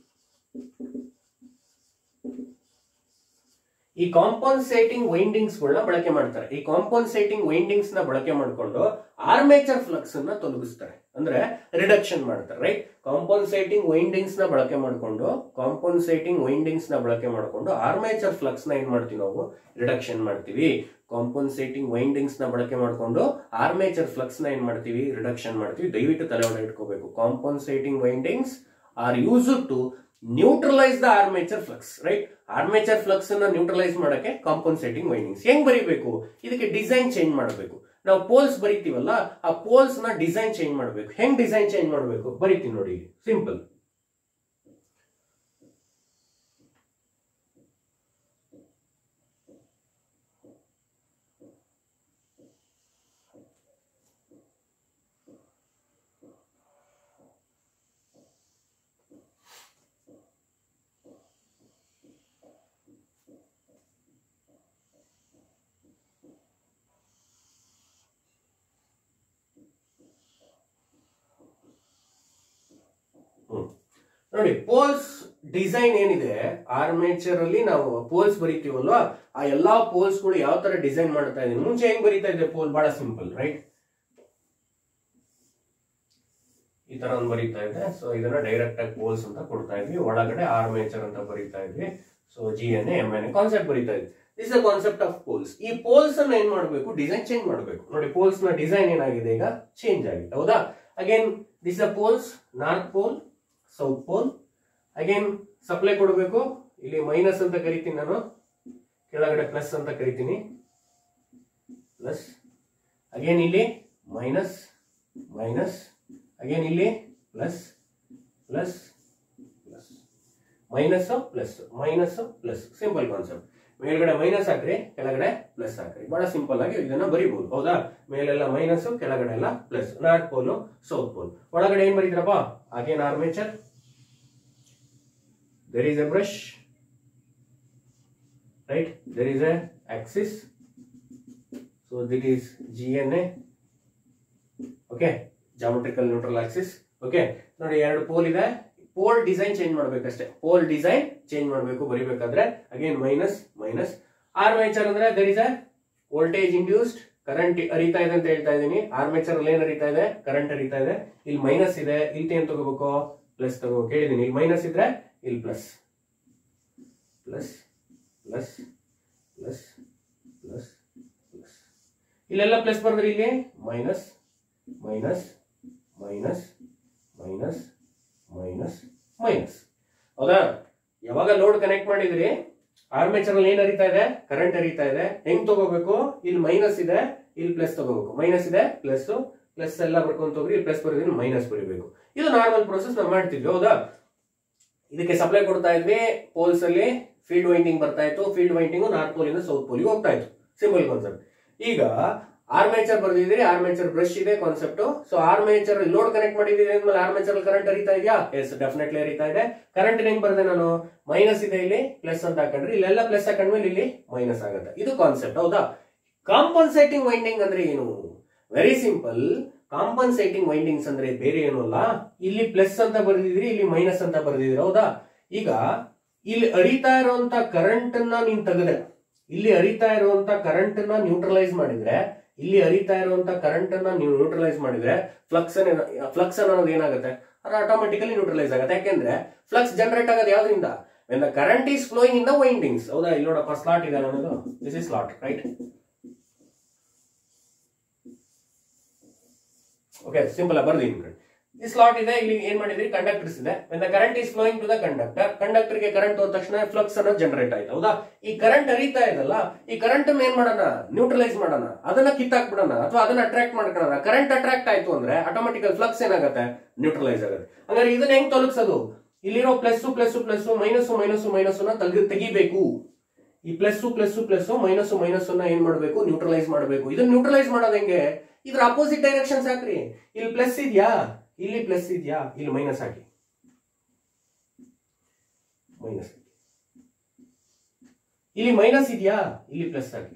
ಈ ಕಾಂಪನ್ಸೇಟಿಂಗ್ ವೈಂಡಿಂಗ್ಸ್ ಗಳನ್ನ ಬಳಕೆ ಮಾಡ್ತಾರೆ ಈ ಕಾಂಪನ್ಸೇಟಿಂಗ್ ವೈಂಡಿಂಗ್ಸ್ ನ ಬಳಕೆ ಮಾಡಿಕೊಂಡು ಆರ್ಮೇಚರ್ ಫ್ಲಕ್ಸ್ ಅನ್ನ ತೊಲಗಿಸ್ತಾರೆ ಅಂದ್ರೆ ರಿಡಕ್ಷನ್ ಮಾಡ್ತಾರೆ ರೈಟ್ ಕಾಂಪನ್ಸೇಟಿಂಗ್ ವೈಂಡಿಂಗ್ಸ್ ನ ಬಳಕೆ ಮಾಡಿಕೊಂಡು ಕಾಂಪನ್ಸೇಟಿಂಗ್ ವೈಂಡಿಂಗ್ಸ್ ನ ಬಳಕೆ ಮಾಡಿಕೊಂಡು ಆರ್ಮೇಚರ್ ಫ್ಲಕ್ಸ್ ನ ಏನ್ ಮಾಡ್ತೀವಿ ನಾವು ರಿಡಕ್ಷನ್ ಮಾಡ್ತೀವಿ ಕಾಂಪನ್ಸೇಟಿಂಗ್ ವೈಂಡಿಂಗ್ಸ್ ನ ಬಳಕೆ ಮಾಡಿಕೊಂಡು ಆರ್ಮೇಚರ್ ಫ್ಲಕ್ಸ್ ನ ಏನ್ ಮಾಡ್ತೀವಿ ರಿಡಕ್ಷನ್ ಮಾಡ್ತೀವಿ ದಯವಿಟ್ಟು ತಲೆ ಒಳಗೆ ಇಟ್ಕೋಬೇಕು compensating windings are use to neutralise the armature flux right armature flux ಅನ್ನ ನ್ಯೂಟ್ರಲೈಸ್ ಮಾಡಕ್ಕೆ ಕಾಂಪನ್ಸೇಟಿಂಗ್ ವೈಂಡಿಂಗ್ಸ್ ಹೆಂಗ್ ಬರೀಬೇಕು ಇದಕ್ಕೆ ಡಿಸೈನ್ ಚೇಂಜ್ ಮಾಡಬೇಕು ನಾವು ಪೋಲ್ಸ್ ಬರಿತೀವಲ್ಲ ಆ ಪೋಲ್ಸ್ ನ ಡಿಸೈನ್ ಚೇಂಜ್ ಮಾಡಬೇಕು ಹೆಂಗ್ ಡಿಸೈನ್ ಚೇಂಜ್ ಮಾಡಬೇಕು ಬರಿತೀನಿ ನೋಡಿ ಸಿಂಪಲ್ ನೋಡಿ ಪೋಲ್ಸ್ ಡಿಸೈನ್ ಏನಿದೆ ಆರ್ಮೇಚರ್ ಅಲ್ಲಿ ನಾವು ಪೋಲ್ಸ್ ಬರಿತೀವಲ್ವಾ ಆ ಎಲ್ಲಾ ಪೋಲ್ಸ್ ಗಳು ಯಾವ ತರ ಡಿಸೈನ್ ಮಾಡ್ತಾ ಇದೀನಿ ಮುಂಚೆ ಹೆಂಗ್ ಬರಿತಾ ಇದೆ ಪೋಲ್ ಬಹಳ ಸಿಂಪಲ್ ರೈಟ್ ಈ ತರ ಒಂದು ಬರೀತಾ ಇದೆ ಸೊ ಇದನ್ನ ಡೈರೆಕ್ಟ್ ಆಗಿ ಪೋಲ್ಸ್ ಅಂತ ಕೊಡ್ತಾ ಇದ್ವಿ ಒಳಗಡೆ ಆರ್ಮೇಚರ್ ಅಂತ ಬರೀತಾ ಇದ್ವಿ so G N M N concept ಬರೀತಾ ಇದ್ವಿ this the concept of poles ಈ ಪೋಲ್ಸ್ ಅನ್ನ ಏನ್ ಮಾಡಬೇಕು ಡಿಸೈನ್ ಚೇಂಜ್ ಮಾಡಬೇಕು ನೋಡಿ ಪೋಲ್ಸ್ ನ ಡಿಸೈನ್ ಏನಾಗಿದೆ ಈಗ ಚೇಂಜ್ ಆಗಿದೆ ಹೌದಾ again this the poles north pole south pole again supply ಕೊಡಬೇಕು ಇಲ್ಲಿ ಮೈನಸ್ ಅಂತ ಕರಿತೀನಿ ನಾನು ಕೆಳಗಡೆ ಪ್ಲಸ್ ಅಂತ ಕರಿತೀನಿ ಪ್ಲಸ್ ಅಗೇನ್ ಇಲ್ಲಿ ಮೈನಸ್ ಮೈನಸ್ ಅಗೇನ್ ಇಲ್ಲಿ plus plus plus minus plus minus plus simple concept ಮೇಲ್ಗಡೆ ಮೈನಸ್ ಹಾಕ್ರಿ ಕೆಳಗಡೆ ಪ್ಲಸ್ ಹಾಕ್ರಿ ಬಹಳ ಸಿಂಪಲ್ ಆಗಿ ಇದನ್ನ ಬರಿಬಹುದು ಹೌದಾ ಮೇಲೆಲ್ಲ ಮೈನಸ್ ಕೆಳಗಡೆ ಎಲ್ಲ plus north pole south pole ಒಳಗಡೆ ಏನ್ ಬರೀದ್ರಪ್ಪ again armature there is a brush right there is a axis so that is gna okay geometrical neutral axis okay ನೋಡಿ ಎರಡು ಪೋಲ್ ಇದೆ ಪೋಲ್ ಡಿಸೈನ್ ಚೇಂಜ್ ಮಾಡ್ಬೇಕಷ್ಟೇ ಪೋಲ್ ಡಿಸೈನ್ ಚೇಂಜ್ ಮಾಡಬೇಕು ಬರಿಬೇಕಾದ್ರೆ again minus minus armature ಅಂದ್ರೆ there is a voltage induced current ಹರಿತಾ ಇದೆ ಅಂತ ಹೇಳ್ತಾ ಇದ್ದೀನಿ ಆರ್ಮೇಚರ್ ಅಲ್ಲಿ ಏನ್ ಹರಿತಾ ಇದೆ ಕರೆಂಟ್ ಹರಿತಾ ಇದೆ ಇಲ್ಲಿ ಮೈನಸ್ ಇದೆ ಇಲ್ಲಿ ಏನ್ ತಗೋಬೇಕು ಪ್ಲಸ್ ತಗೋ ಕೇಳಿದೀನಿ ಇಲ್ಲಿ ಮೈನಸ್ ಇದ್ರೆ ಇಲ್ಲಿ plus plus plus plus plus plus ಇಲ್ಲೆಲ್ಲ ಪ್ಲಸ್ ಬರೆದ್ರೆ ಇಲ್ಲಿ minus minus minus minus minus minus ಹೌದಾ ಯಾವಾಗ ಲೋಡ್ ಕನೆಕ್ಟ್ ಮಾಡಿದ್ರಿ ಆರ್ಮೇಚರ್ ಅಲ್ಲಿ ಏನ್ ಹರಿತಾ ಇದೆ ಕರೆಂಟ್ ಹರಿತಾ ಇದೆ ಹೆಂಗ್ ತಗೋಬೇಕು ಇಲ್ಲಿ ಮೈನಸ್ ಇದೆ ಇಲ್ಲಿ ಪ್ಲಸ್ ತಗೋಬೇಕು ಮೈನಸ್ ಇದೆ ಪ್ಲಸ್ ಪ್ಲಸ್ ಎಲ್ಲ ಬರ್ಕೊಂತ ಹೋಗ್ರಿ ಇಲ್ಲಿ ಪ್ಲಸ್ ಬರೀದ್ರೆ ಮೈನಸ್ ಬರೀಬೇಕು ಇದು ನಾರ್ಮಲ್ ಪ್ರೊಸೆಸ್ ನಾವು ಮಾಡ್ತಿದ್ವಿ ಹೌದಾ ಇದಕ್ಕೆ ಸಪ್ಲೈ ಕೊಡ್ತಾ ಇದ್ವಿ ಪೋಲ್ಸ್ ಅಲ್ಲಿ ಫೀಲ್ಡ್ ವೈಂಡಿಂಗ್ ಬರ್ತಾ ಇತ್ತು ಫೀಲ್ಡ್ ವೈಂಡಿಂಗ್ ನಾರ್ತ್ ಪೋಲ್ ಇಂದ ಸೌತ್ ಪೋಲ್ಗೆ ಹೋಗ್ತಾ ಇತ್ತು ಸಿಂಪಲ್ ಕಾನ್ಸೆಪ್ಟ್ ಈಗ ಆರ್ಮೇಚರ್ ಬರ್ದಿದ್ದೀರಿ ಆರ್ಮೇಚರ್ ಬ್ರಷ್ ಇದೆ concept so armature load connect ಮಾಡಿದೀರಿ ಅಂದ್ಮೇಲೆ ಆರ್ಮೇಚರ್ ಕರೆಂಟ್ ಹರಿತಾ ಇದೆಯಾ ಎಸ್ ಡೆಫಿನೆಟ್ಲಿ ಹರಿತಾ ಇದೆ ಕರೆಂಟ್ ಹೆಂಗ್ ಬರ್ದೆ ನಾನು ಮೈನಸ್ ಇದೆ ಇಲ್ಲಿ ಪ್ಲಸ್ ಅಂತ ಹಾಕೊಂಡ್ರಿ ಇಲ್ಲೆಲ್ಲ ಪ್ಲಸ್ ಹಾಕೊಂಡ್ಮೇಲೆ ಇಲ್ಲಿ ಮೈನಸ್ ಆಗುತ್ತೆ ಇದು ಕಾನ್ಸೆಪ್ಟ್ ಹೌದಾ ಕಾಂಪನ್ಸೇಟಿಂಗ್ ವೈಂಡಿಂಗ್ ಅಂದ್ರೆ ಏನು ವೆರಿ ಸಿಂಪಲ್ ಕಾಂಪನ್ಸೇಟಿಂಗ್ ವೈಂಡಿಂಗ್ಸ್ ಅಂದ್ರೆ ಬೇರೆ ಏನು ಅಲ್ಲ ಇಲ್ಲಿ ಪ್ಲಸ್ ಅಂತ ಬರೆದಿದ್ರಿ ಇಲ್ಲಿ ಮೈನಸ್ ಅಂತ ಬರೆದಿದ್ರಿ ಹೌದಾ ಈಗ ಇಲ್ಲಿ ಹರಿತಾ ಇರುವಂತ ಕರೆಂಟ್ ಅನ್ನ ನೀನ್ ತೆಗೆದ್ರೆ ಇಲ್ಲಿ ಹರಿತಾ ಇರುವಂತ ಕರೆಂಟ್ ನ ನ್ಯೂಟ್ರಲೈಸ್ ಮಾಡಿದ್ರೆ ಇಲ್ಲಿ ಹರಿತಾ ಇರುವಂತ ಕರೆಂಟ್ ಅನ್ನ ನೀವು ನ್ಯೂಟ್ರಲೈಸ್ ಮಾಡಿದ್ರೆ ಫ್ಲಕ್ಸ್ ಫ್ಲಕ್ಸ್ ಅನ್ನೋದು ಏನಾಗುತ್ತೆ ಅದು ಆಟೋಮೆಟಿಕಲಿ ನ್ಯೂಟ್ರಲೈಸ್ ಆಗುತ್ತೆ ಯಾಕೆಂದ್ರೆ ಫ್ಲಕ್ಸ್ ಜನರೇಟ್ ಆಗೋದು ಯಾವ್ದ್ರಿಂದ when the current is flowing in the windings ಹೌದಾ ಇಲ್ಲಿ ನೋಡಪ್ಪ ಸ್ಲಾಟ್ ಇದೆ ನನ್ನದು this is slot right okay simple ಬರ್ದೀನಿ ಈ ಸ್ಲಾಟ್ ಇದೆ ಇಲ್ಲಿ ಏನ್ ಮಾಡಿದ್ರಿ ಕಂಡಕ್ಟರ್ಸ್ ಇದೆ when the current is flowing to the conductor conductor ಗೆ ಕರೆಂಟ್ ಹೋದ ತಕ್ಷಣ ಫ್ಲಕ್ಸ್ ಅನ್ನ ಜನರೇಟ್ ಆಯ್ತು ಹೌದಾ ಈ ಕರೆಂಟ್ ಹರಿತಾ ಇದಲ್ಲ ಈ ಕರೆಂಟ್ ಅನ್ನ ಏನ್ ಮಾಡೋಣ ನ್ಯೂಟ್ರಲೈಸ್ ಮಾಡೋಣ ಅದನ್ನ ಕಿತ್ತಾಕ್ಬಿಡೋಣ ಅಥವಾ ಅದನ್ನ ಅಟ್ರಾಕ್ಟ್ ಮಾಡ್ಕೊಳ್ಳೋಣ ಕರೆಂಟ್ ಅಟ್ರಾಕ್ಟ್ ಆಯ್ತು ಅಂದ್ರೆ ಆಟೋಮೆಟಿಕಲ್ ಫ್ಲಕ್ಸ್ ಏನಾಗುತ್ತೆ ನ್ಯೂಟ್ರಲೈಸ್ ಆಗುತ್ತೆ ಹಂಗಾರೆ ಇದನ್ನ ಹೆಂಗ್ ತೊಲಗಿಸೋದು ಇಲ್ಲಿರೋ plus plus plus minus minus minus ನ ತೆಗಿ ತೆಗಿಬೇಕು ಈ plus plus plus minus minus ಅನ್ನ ಏನ್ ಮಾಡಬೇಕು ನ್ಯೂಟ್ರಲೈಸ್ ಮಾಡಬೇಕು ಇದನ್ನ ನ್ಯೂಟ್ರಲೈಸ್ ಮಾಡೋದು ಹೆಂಗೆ ಇದ್ರ ಅಪೋಸಿಟ್ ಡೈರೆಕ್ಷನ್ಸ್ ಹಾಕ್ರಿ ಇಲ್ಲಿ ಪ್ಲಸ್ ಇದೆಯಾ ಇಲ್ಲಿ ಪ್ಲಸ್ ಇದೆಯಾ ಇಲ್ಲಿ ಮೈನಸ್ ಹಾಕಿ ಮೈನಸ್ ಇಲ್ಲಿ ಮೈನಸ್ ಇದೆಯಾ ಇಲ್ಲಿ ಪ್ಲಸ್ ಹಾಕಿ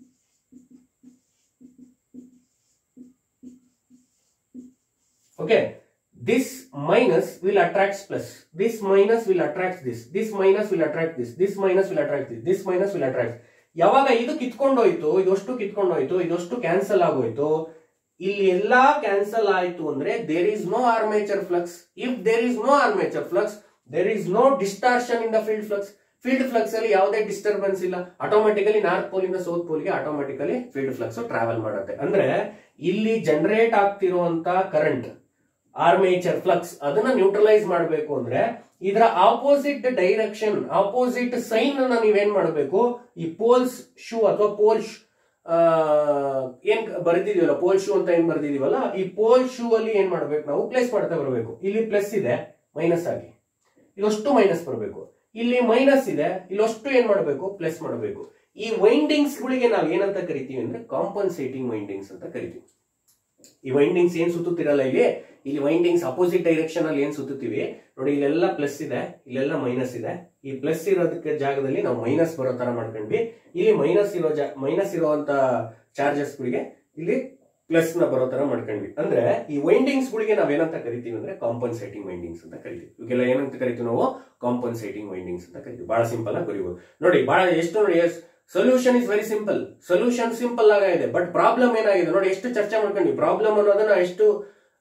okay this minus will attract plus this minus will attract this this minus will attract this this minus will attract this this minus will attract ಯಾವಾಗ ಇದು ಕಿತ್ಕೊಂಡೋಯ್ತು ಇದಷ್ಟು ಕಿತ್ಕೊಂಡೋಯ್ತು ಇದಷ್ಟು ಕ್ಯಾನ್ಸಲ್ ಆಗೋಯ್ತು ಇಲ್ಲಿ ಎಲ್ಲಾ ಕ್ಯಾನ್ಸಲ್ ಆಯ್ತು ಅಂದ್ರೆ there is no armature flux if there is no armature flux there is no distortion in the field flux field flux ಅಲ್ಲಿ ಯಾವುದೇ disturbance ಇಲ್ಲ ಆಟೋಮೆಟಿಕಲಿ ನಾರ್ತ್ ಪೋಲ್ ಇಂದ ಸೌತ್ ಪೋಲ್ ಗೆ ಆಟೋಮೆಟಿಕಲಿ ಫೀಲ್ಡ್ ಫ್ಲಕ್ಸ್ ಟ್ರಾವೆಲ್ ಮಾಡುತ್ತೆ ಅಂದ್ರೆ ಇಲ್ಲಿ generate ಆಗ್ತಿರುವಂತ current armature flux ಅದನ್ನ ನ್ಯೂಟ್ರಲೈಸ್ ಮಾಡಬೇಕು ಅಂದ್ರೆ ಇದರ ಆಪೋಸಿಟ್ ಡೈರೆಕ್ಷನ್ ಆಪೋಸಿಟ್ ಸೈನ್ ಅನ್ನ ನೀವೇನ್ ಮಾಡಬೇಕು ಈ ಪೋಲ್ಸ್ ಶೂ ಅಥವಾ ಪೋಲ್ ಏನ್ ಬರೆದಿದೀವಲ್ಲ ಪೋಲ್ ಶೂ ಅಂತ ಏನ್ ಬರ್ದಿದೀವಲ್ಲ ಈ ಪೋಲ್ ಶೂ ಅಲ್ಲಿ ಏನ್ ಮಾಡ್ಬೇಕು ನಾವು ಪ್ಲೇಸ್ ಮಾಡ್ತಾ ಬರಬೇಕು ಇಲ್ಲಿ ಪ್ಲಸ್ ಇದೆ ಮೈನಸ್ ಆಗಿ ಇದಷ್ಟು ಮೈನಸ್ ಬರಬೇಕು ಇಲ್ಲಿ ಮೈನಸ್ ಇದೆ ಇಲ್ಲಷ್ಟು ಏನ್ ಮಾಡಬೇಕು ಪ್ಲಸ್ ಮಾಡಬೇಕು ಈ ವೈಂಡಿಂಗ್ಸ್ ಗಳಿಗೆ ನಾವು ಏನಂತ ಕರಿತೀವಿ ಅಂದ್ರೆ ಕಾಂಪನ್ಸೇಟಿಂಗ್ ವೈಂಡಿಂಗ್ಸ್ ಅಂತ ಕರಿತೀವಿ ಈ ವೈಂಡಿಂಗ್ಸ್ ಏನ್ ಸುತ್ತುತ್ತಿರಲ್ಲ ಇಲ್ಲಿ ಇಲ್ಲಿ ವೈಂಡಿಂಗ್ಸ್ ಅಪೋಸಿಟ್ ಡೈರೆಕ್ಷನ್ ಅಲ್ಲಿ ಏನ್ ಸುತ್ತುತ್ತೀವಿ ನೋಡಿ ಇಲ್ಲೆಲ್ಲ ಪ್ಲಸ್ ಇದೆ ಇಲ್ಲೆಲ್ಲ ಮೈನಸ್ ಇದೆ ಈ ಪ್ಲಸ್ ಇರೋದಕ್ಕೆ ಜಾಗದಲ್ಲಿ ನಾವು ಮೈನಸ್ ಬರೋ ತರ ಮಾಡ್ಕೊಂಡ್ವಿ ಇಲ್ಲಿ ಮೈನಸ್ ಇರೋ ಜಾ ಮೈನಸ್ ಇರುವಂತ ಚಾರ್ಜಸ್ ಗಳಿಗೆ ಇಲ್ಲಿ ಪ್ಲಸ್ ನ ಬರೋ ತರ ಮಾಡ್ಕೊಂಡ್ವಿ ಅಂದ್ರೆ ಈ ವೈಂಡಿಂಗ್ಸ್ ಗಳಿಗೆ ನಾವ್ ಏನಂತ ಕರಿತೀವಿ ಅಂದ್ರೆ ಕಾಂಪನ್ಸೇಟಿಂಗ್ ವೈಂಡಿಂಗ್ಸ್ ಅಂತ ಕರಿತೀವಿ ಇವೆಲ್ಲ ಏನಂತ ಕರಿತೀವಿ ನಾವು ಕಾಂಪನ್ಸೇಟಿಂಗ್ ವೈಂಡಿಂಗ್ಸ್ ಅಂತ ಕರಿತೀವಿ ಬಹಳ ಸಿಂಪಲ್ ಆಗಿ ಬರೀಬಹುದು ನೋಡಿ ಬಹಳ ಎಷ್ಟು ನೋಡಿ solution is very simple solution simple ಆಗಿದೆ ಬಟ್ ಪ್ರಾಬ್ಲಮ್ ಏನಾಗಿದೆ ನೋಡಿ ಎಷ್ಟು ಚರ್ಚೆ ಮಾಡ್ಕೊಂಡ್ವಿ ಪ್ರಾಬ್ಲಮ್ ಅನ್ನೋದನ್ನ ಎಷ್ಟು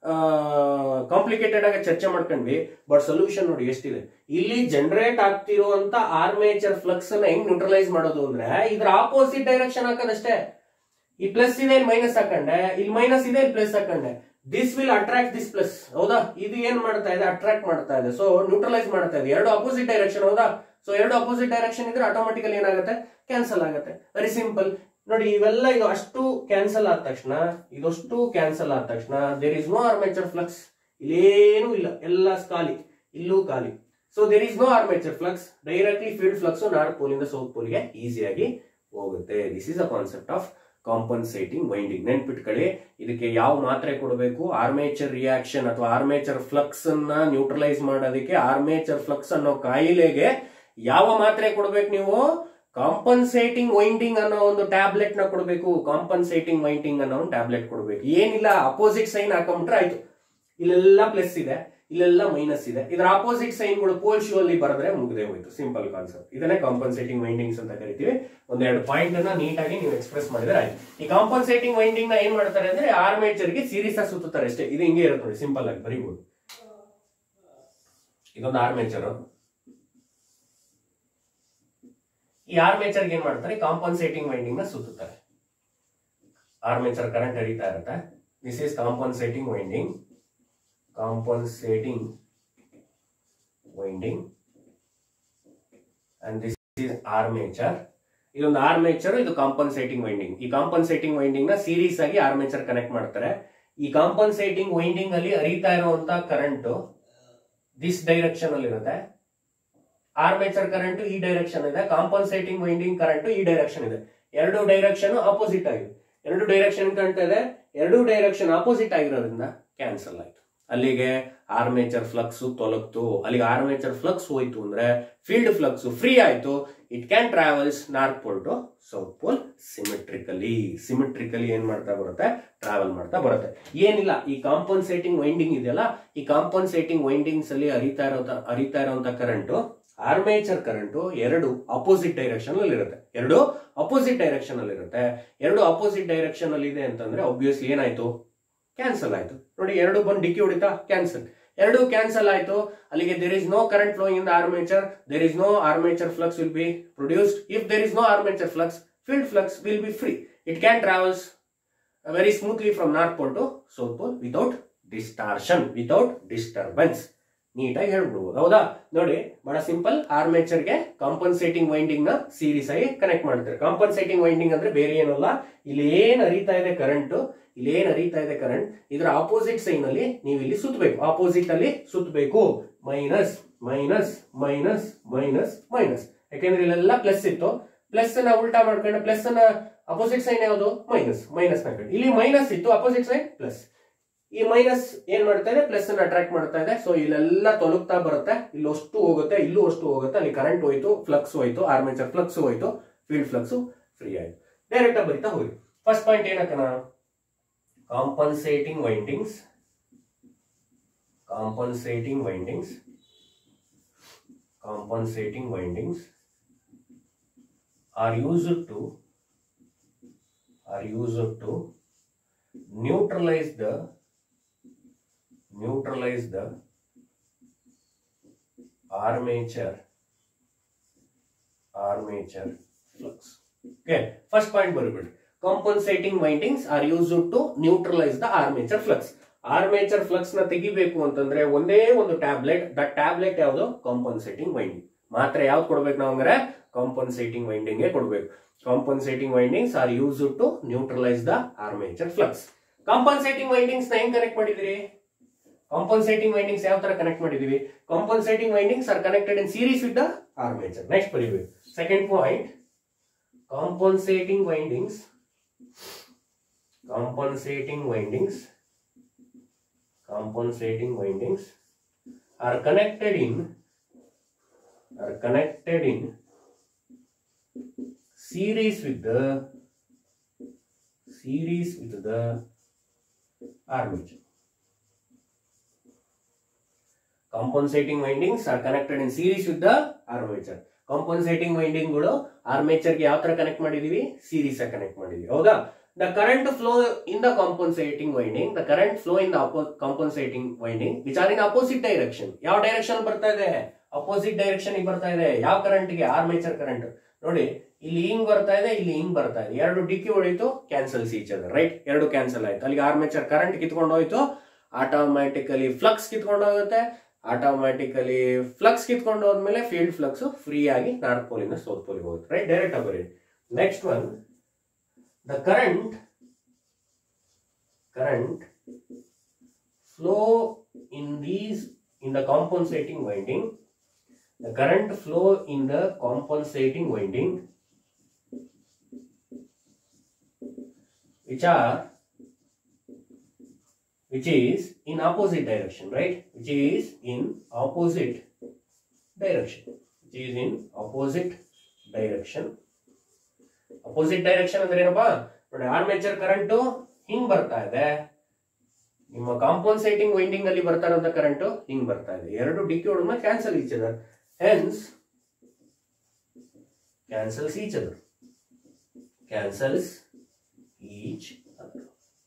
ಕಾಂಪ್ಲಿಕೇಟೆಡ್ ಆಗಿ ಚರ್ಚೆ ಮಾಡ್ಕೊಂಡ್ವಿ ಬಟ್ ಸೊಲ್ಯೂಷನ್ ನೋಡಿ ಎಷ್ಟಿದೆ ಇಲ್ಲಿ ಜನರೇಟ್ ಆಗ್ತಿರುವಂತ ಆರ್ಮೇಚರ್ ಫ್ಲಕ್ಸ್ ಅನ್ನ ಹೆಂಗ್ ನ್ಯೂಟ್ರಲೈಸ್ ಮಾಡೋದು ಅಂದ್ರೆ ಇದ್ರ ಆಪೋಸಿಟ್ ಡೈರೆಕ್ಷನ್ ಹಾಕೋದಷ್ಟೇ ಈ ಪ್ಲಸ್ ಇದೆ ಇಲ್ಲಿ ಮೈನಸ್ ಹಾಕೊಂಡೆ ಇಲ್ಲಿ ಮೈನಸ್ ಇದೆ ಇಲ್ಲಿ ಪ್ಲಸ್ ಹಾಕೊಂಡೆ this will attract this plus ಹೌದಾ ಇದು ಏನ್ ಮಾಡ್ತಾ ಇದೆ ಅಟ್ರಾಕ್ಟ್ ಮಾಡ್ತಾ ಇದೆ ಸೊ ನ್ಯೂಟ್ರಲೈಸ್ ಮಾಡ್ತಾ ಇದೆ ಎರಡು ಅಪೋಸಿಟ್ ಡೈರೆಕ್ಷನ್ ಹೌದಾ ಸೊ ಎರಡು ಅಪೋಸಿಟ್ ಡೈರೆಕ್ಷನ್ ಇದ್ರೆ ಆಟೋಮೆಟಿಕಲಿ ಏನಾಗುತ್ತೆ ಕ್ಯಾನ್ಸಲ್ ಆಗುತ್ತೆ ವೆರಿ ಸಿಂಪಲ್ ನೋಡಿ ಇವೆಲ್ಲ ಇದು ಅಷ್ಟು ಕ್ಯಾನ್ಸಲ್ ಆದ ತಕ್ಷಣ ಇದಷ್ಟು ಕ್ಯಾನ್ಸಲ್ ಆದ ತಕ್ಷಣ there is no armature flux ಇಲ್ಲೇನೂ ಇಲ್ಲ ಎಲ್ಲ ಖಾಲಿ ಇಲ್ಲೂ ಖಾಲಿ so there is no armature flux directly field flux north pole ಇಂದ ಸೌತ್ ಪೋಲ್ಗೆ ಈಸಿಯಾಗಿ ಹೋಗುತ್ತೆ this is a concept of compensating winding ನೆನ್ಪಿಟ್ಕೊಳ್ಳಿ ಇದಕ್ಕೆ ಯಾವ ಮಾತ್ರೆ ಕೊಡಬೇಕು ಆರ್ಮೇಚರ್ ರಿಯಾಕ್ಷನ್ ಅಥವಾ ಆರ್ಮೇಚರ್ ಫ್ಲಕ್ಸ್ ಅನ್ನ ನ್ಯೂಟ್ರಲೈಸ್ ಮಾಡೋದಕ್ಕೆ ಆರ್ಮೇಚರ್ ಫ್ಲಕ್ಸ್ ಅನ್ನೋ ಕಾಯಿಲೆಗೆ ಯಾವ ಮಾತ್ರೆ ಕೊಡ್ಬೇಕು ನೀವು ಕಾಂಪನ್ಸೇಟಿಂಗ್ ವೈಂಡಿಂಗ್ ಅನ್ನೋ ಒಂದು ಟ್ಯಾಬ್ಲೆಟ್ ನ ಕೊಡಬೇಕು ಕಾಂಪನ್ಸೇಟಿಂಗ್ ವೈಂಡಿಂಗ್ ಅನ್ನೋ ಒಂದು ಟ್ಯಾಬ್ಲೆಟ್ ಕೊಡಬೇಕು ಏನಿಲ್ಲ ಅಪೋಸಿಟ್ ಸೈನ್ ಹಾಕೊಂಡ್ಬಿಟ್ರೆ ಆಯ್ತು ಇಲ್ಲೆಲ್ಲ ಪ್ಲಸ್ ಇದೆ ಇಲ್ಲೆಲ್ಲ ಮೈನಸ್ ಇದೆ ಇದರ ಆಪೋಸಿಟ್ ಸೈನ್ಗಳು ಪೋಲ್ ಶೂ ಅಲ್ಲಿ ಬರೆದ್ರೆ ಮುಗಿದೆ ಹೋಯ್ತು ಸಿಂಪಲ್ ಕಾನ್ಸೆಪ್ಟ್ ಇದನ್ನೇ ಕಾಂಪನ್ಸೇಟಿಂಗ್ ವೈಂಡಿಂಗ್ಸ್ ಅಂತ ಕರಿತೀವಿ ಒಂದೆರಡು ಪಾಯಿಂಟ್ ಅನ್ನ ನೀಟಾಗಿ ನೀವು ಎಕ್ಸ್ಪ್ರೆಸ್ ಮಾಡಿದ್ರೆ ಆಯ್ತು ಈ ಕಾಂಪನ್ಸೇಟಿಂಗ್ ವೈಂಡಿಂಗ್ ನ ಏನ್ ಮಾಡ್ತಾರೆ ಅಂದ್ರೆ ಆರ್ಮೇಚರ್ ಗೆ ಸೀರೀಸ್ ಆಗಿ ಸುತ್ತಾರೆ ಅಷ್ಟೇ ಇದು ಹಿಂಗೆ ಇರುತ್ತೆ ನೋಡಿ ಸಿಂಪಲ್ ಆಗಿ ಬರೀಬಹುದು ಇದೊಂದು ಆರ್ಮೇಚರ್ ಈ ಆರ್ಮೇಚರ್ ಏನ್ ಮಾಡ್ತಾರೆ ಕಾಂಪನ್ಸೇಟಿಂಗ್ ವೈಂಡಿಂಗ್ ನ ಸುತ್ತುತ್ತಾರೆ ಆರ್ಮೇಚರ್ ಕರೆಂಟ್ ಹರಿತಾ ಇರುತ್ತೆ this is compensating winding compensating winding and this is armature ಇದೊಂದು ಆರ್ಮೇಚರ್ ಇದು ಕಾಂಪನ್ಸೇಟಿಂಗ್ ವೈಂಡಿಂಗ್ ಈ ಕಾಂಪನ್ಸೇಟಿಂಗ್ ವೈಂಡಿಂಗ್ ನ ಸೀರೀಸ್ ಆಗಿ ಆರ್ಮೇಚರ್ ಕನೆಕ್ಟ್ ಮಾಡ್ತಾರೆ ಈ ಕಾಂಪನ್ಸೇಟಿಂಗ್ ವೈಂಡಿಂಗ್ ಅಲ್ಲಿ ಹರಿತಾ ಇರುವಂತ ಕರೆಂಟ್ ದಿಸ್ ಡೈರೆಕ್ಷನ್ ಅಲ್ಲಿ ಇರುತ್ತೆ ಆರ್ಮೇಚರ್ ಕರೆಂಟ್ ಈ ಡೈರೆಕ್ಷನ್ ಇದೆ ಕಾಂಪನ್ಸೇಟಿಂಗ್ ವೈಂಡಿಂಗ್ ಕರೆಂಟ್ ಈ ಡೈರೆಕ್ಷನ್ ಇದೆ ಎರಡು ಡೈರೆಕ್ಷನ್ ಆಪೋಸಿಟ್ ಆಗಿದೆ ಎರಡು ಡೈರೆಕ್ಷನ್ ಕರೆಂಟ್ ಇದೆ ಎರಡು ಡೈರೆಕ್ಷನ್ ಆಪೋಸಿಟ್ ಆಗಿರೋದ್ರಿಂದ ಕ್ಯಾನ್ಸಲ್ ಆಯ್ತು ಅಲ್ಲಿಗೆ ಆರ್ಮೇಚರ್ ಫ್ಲಕ್ಸ್ ತೊಲಗ್ತು ಅಲ್ಲಿಗೆ ಆರ್ಮೇಚರ್ ಫ್ಲಕ್ಸ್ ಹೋಯ್ತು ಅಂದ್ರೆ ಫೀಲ್ಡ್ ಫ್ಲಕ್ಸ್ ಫ್ರೀ ಆಯ್ತು it can travels north pole to south pole symmetrically symmetrically ಏನ್ ಮಾಡ್ತಾ ಬರುತ್ತೆ ಟ್ರಾವೆಲ್ ಮಾಡ್ತಾ ಬರುತ್ತೆ ಏನಿಲ್ಲ ಈ ಕಾಂಪನ್ಸೇಟಿಂಗ್ ವೈಂಡಿಂಗ್ ಇದೆಯಲ್ಲ ಈ ಕಾಂಪನ್ಸೇಟಿಂಗ್ ವೈಂಡಿಂಗ್ಸ್ ಅಲ್ಲಿ ಹರಿತಾ ಇರೋ ಹರಿತಾ ಇರುವಂತ ಕರೆಂಟ್ ಆರ್ಮೇಚರ್ ಕರೆಂಟ್ ಎರಡು ಅಪೋಸಿಟ್ ಡೈರೆಕ್ಷನ್ ಅಲ್ಲಿ ಇರುತ್ತೆ ಎರಡು ಅಪೋಸಿಟ್ ಡೈರೆಕ್ಷನ್ ಅಲ್ಲಿ ಇರುತ್ತೆ ಎರಡು ಅಪೋಸಿಟ್ ಡೈರೆಕ್ಷನ್ ಅಲ್ಲಿ ಇದೆ ಅಂತಂದ್ರೆ ಒಬ್ವಿಯಸ್ಲಿ ಏನಾಯ್ತು ಕ್ಯಾನ್ಸಲ್ ಆಯ್ತು ನೋಡಿ ಎರಡು ಬಂದು ಡಿಕ್ಕಿ ಹೊಡಿತಾ ಕ್ಯಾನ್ಸಲ್ ಎರಡು ಕ್ಯಾನ್ಸಲ್ ಆಯ್ತು ಅಲ್ಲಿಗೆ there is no current flowing in the armature there is no armature flux will be produced if there is no armature flux field flux will be free it can travels very smoothly from north pole to south pole without distortion without disturbance ನೀಟಾಗಿ ಹೇಳ್ಬಿಡ್ಬೋದು ಹೌದಾ ನೋಡಿ ಬಹಳ simple ಆರ್ಮೇಚರ್ಗೆ compensating winding ನ series ಆಗಿ connect ಮಾಡ್ತಾರೆ compensating winding ಅಂದ್ರೆ ಬೇರೆ ಏನಲ್ಲ ಇಲ್ಲಿ ಏನ್ ಹರಿತಾ ಇದೆ ಕರೆಂಟ್ ಇಲ್ಲಿ ಏನ್ ಹರಿತಾ ಇದೆ ಕರೆಂಟ್ ಇದರ ಆಪೋಸಿಟ್ ಸೈನ್ ಅಲ್ಲಿ ನೀವು ಇಲ್ಲಿ ಸುತ್ತಬೇಕು ಆಪೋಸಿಟ್ ಅಲ್ಲಿ ಸುತ್ತಬೇಕು minus minus minus minus minus ಯಾಕೆಂದ್ರೆ ಇಲ್ಲೆಲ್ಲ ಪ್ಲಸ್ ಇತ್ತು ಪ್ಲಸ್ ಅನ್ನ ಉಲ್ಟಾ ಮಾಡ್ಕೊಂಡು ಪ್ಲಸ್ ಅನ್ನ ಅಪೋಸಿಟ್ ಸೈನ್ ಯಾವುದು ಮೈನಸ್ ಮೈನಸ್ ಮಾಡ್ಕೊಂಡು ಇಲ್ಲಿ ಮೈನಸ್ ಇತ್ತು ಅಪೋಸಿಟ್ ಸೈನ್ ಪ್ಲಸ್ ಈ ಮೈನಸ್ ಏನ್ ಮಾಡ್ತಾ ಇದೆ ಪ್ಲಸ್ ಅನ್ನ ಅಟ್ರಾಕ್ಟ್ ಮಾಡ್ತಾ ಇದೆ ಸೊ ಇಲ್ಲೆಲ್ಲ ತೊಲಗ್ತಾ ಬರುತ್ತೆ ಇಲ್ಲಿ ಅಷ್ಟು ಹೋಗುತ್ತೆ ಇಲ್ಲೂ ಅಷ್ಟು ಹೋಗುತ್ತೆ ಅಲ್ಲಿ ಕರೆಂಟ್ ಹೋಯ್ತು ಫ್ಲಕ್ಸ್ ಹೋಯ್ತು ಆರ್ಮೇಚರ್ ಫ್ಲಕ್ಸ್ ಹೋಯ್ತು ಫೀಲ್ಡ್ ಫ್ಲಕ್ಸ್ ಫ್ರೀ ಆಯ್ತು ಡೈರೆಕ್ಟ್ ಆಗಿ ಬರಿತಾ ಹೋಗಿ ಫಸ್ಟ್ ಪಾಯಿಂಟ್ ಏನಕ್ಕನ compensating windings compensating windings compensating windings are used to are used to neutralize the neutralize the armature armature flux okay first point ಬರಬೇಡಿ compensating windings are used to neutralize the armature flux armature flux ನ ತೆಗಿಬೇಕು ಅಂತಂದ್ರೆ ಒಂದೇ ಒಂದು tablet that tablet ಯಾವುದು compensating winding ಮಾತ್ರ ಯಾವ್ದು ಕೊಡ್ಬೇಕು ನಾವು ಅಂದ್ರೆ ಕಾಂಪನ್ಸೇಟಿಂಗ್ ವೈಂಡಿಂಗ್ ಕೊಡ್ಬೇಕು compensating windings are use to neutralise the armature flux compensating windings ನ ಹೆಂಗ್ ಕನೆಕ್ಟ್ ಮಾಡಿದಿರಿ ಕಾಂಪನ್ಸೇಟಿಂಗ್ ವೈಂಡಿಂಗ್ಸ್ ಯಾವ ತರ ಕನೆಕ್ಟ್ ಮಾಡಿದೀವಿ compensating windings are connected in series with the armature next ಬರೀಬೇಕು second point compensating windings compensating windings compensating windings are connected in are connected in series with the series with the armature compensating windings are connected in series with the armature compensating winding ಗಳು armature ಗೆ ಯಾವ ತರ connect ಮಾಡಿದೀವಿ series connect ಮಾಡಿದೀವಿ ಹೌದಾ the current flow in the compensating winding the current flow in the oppo- compensating winding which are in opposite direction ಯಾವ direction ಬರ್ತಾ ಇದೆ ಅಪೋಸಿಟ್ ಡೈರೆಕ್ಷನ್ ಬರ್ತಾ ಇದೆ ಯಾವ ಕರೆಂಟ್ ಗೆ ಆರ್ಮೇಚರ್ ಕರೆಂಟ್ ನೋಡಿ ಇಲ್ಲಿ ಹಿಂಗ್ ಬರ್ತಾ ಇದೆ ಇಲ್ಲಿ ಹಿಂಗ್ ಬರ್ತಾ ಇದೆ ಎರಡು ಡಿಕ್ಕಿ ಹೊಡಿತು ಕ್ಯಾನ್ಸಲ್ಸ್ ಈಚ್ ಅದ ರೈಟ್ ಎರಡು ಕ್ಯಾನ್ಸಲ್ ಆಯ್ತು ಅಲ್ಲಿಗೆ ಆರ್ಮೇಚರ್ ಕರೆಂಟ್ ಕಿತ್ಕೊಂಡು ಹೋಯ್ತು ಆಟೋಮ್ಯಾಟಿಕಲಿ ಫ್ಲಕ್ಸ್ ಕಿತ್ಕೊಂಡು ಹೋಗುತ್ತೆ ಆಟೋಮ್ಯಾಟಿಕಲಿ ಫ್ಲಕ್ಸ್ ಕಿತ್ಕೊಂಡು ಹೋದ್ಮೇಲೆ ಫೀಲ್ಡ್ ಫ್ಲಕ್ಸ್ ಫ್ರೀ ಆಗಿ ನಾರ್ತ್ ಪೋಲಿಂದ ಸೌತ್ ಪೋಲಿಗೆ ಹೋಗುತ್ತೆ ರೈಟ್ ಡೈರೆಕ್ಟ್ ಆಗಿ next one the current current flow in these in the compensating winding the current flow in the compensating winding which are which is in opposite direction right which is in opposite direction which is in opposite direction opposite direction ಅಂದ್ರೆ ಏನಪ್ಪಾ ನೋಡಿ armature current ಹಿಂಗ್ ಬರ್ತಾ ಇದೆ ನಿಮ್ಮ compensating winding ಅಲ್ಲಿ ಬರ್ತಾ ಇರೋಂತ current ಹಿಂಗ್ ಬರ್ತಾ ಇದೆ ಎರಡು ಡಿಕ್ಕಿ ಹೊಡೆದ cancel each other hence cancels each other cancels each other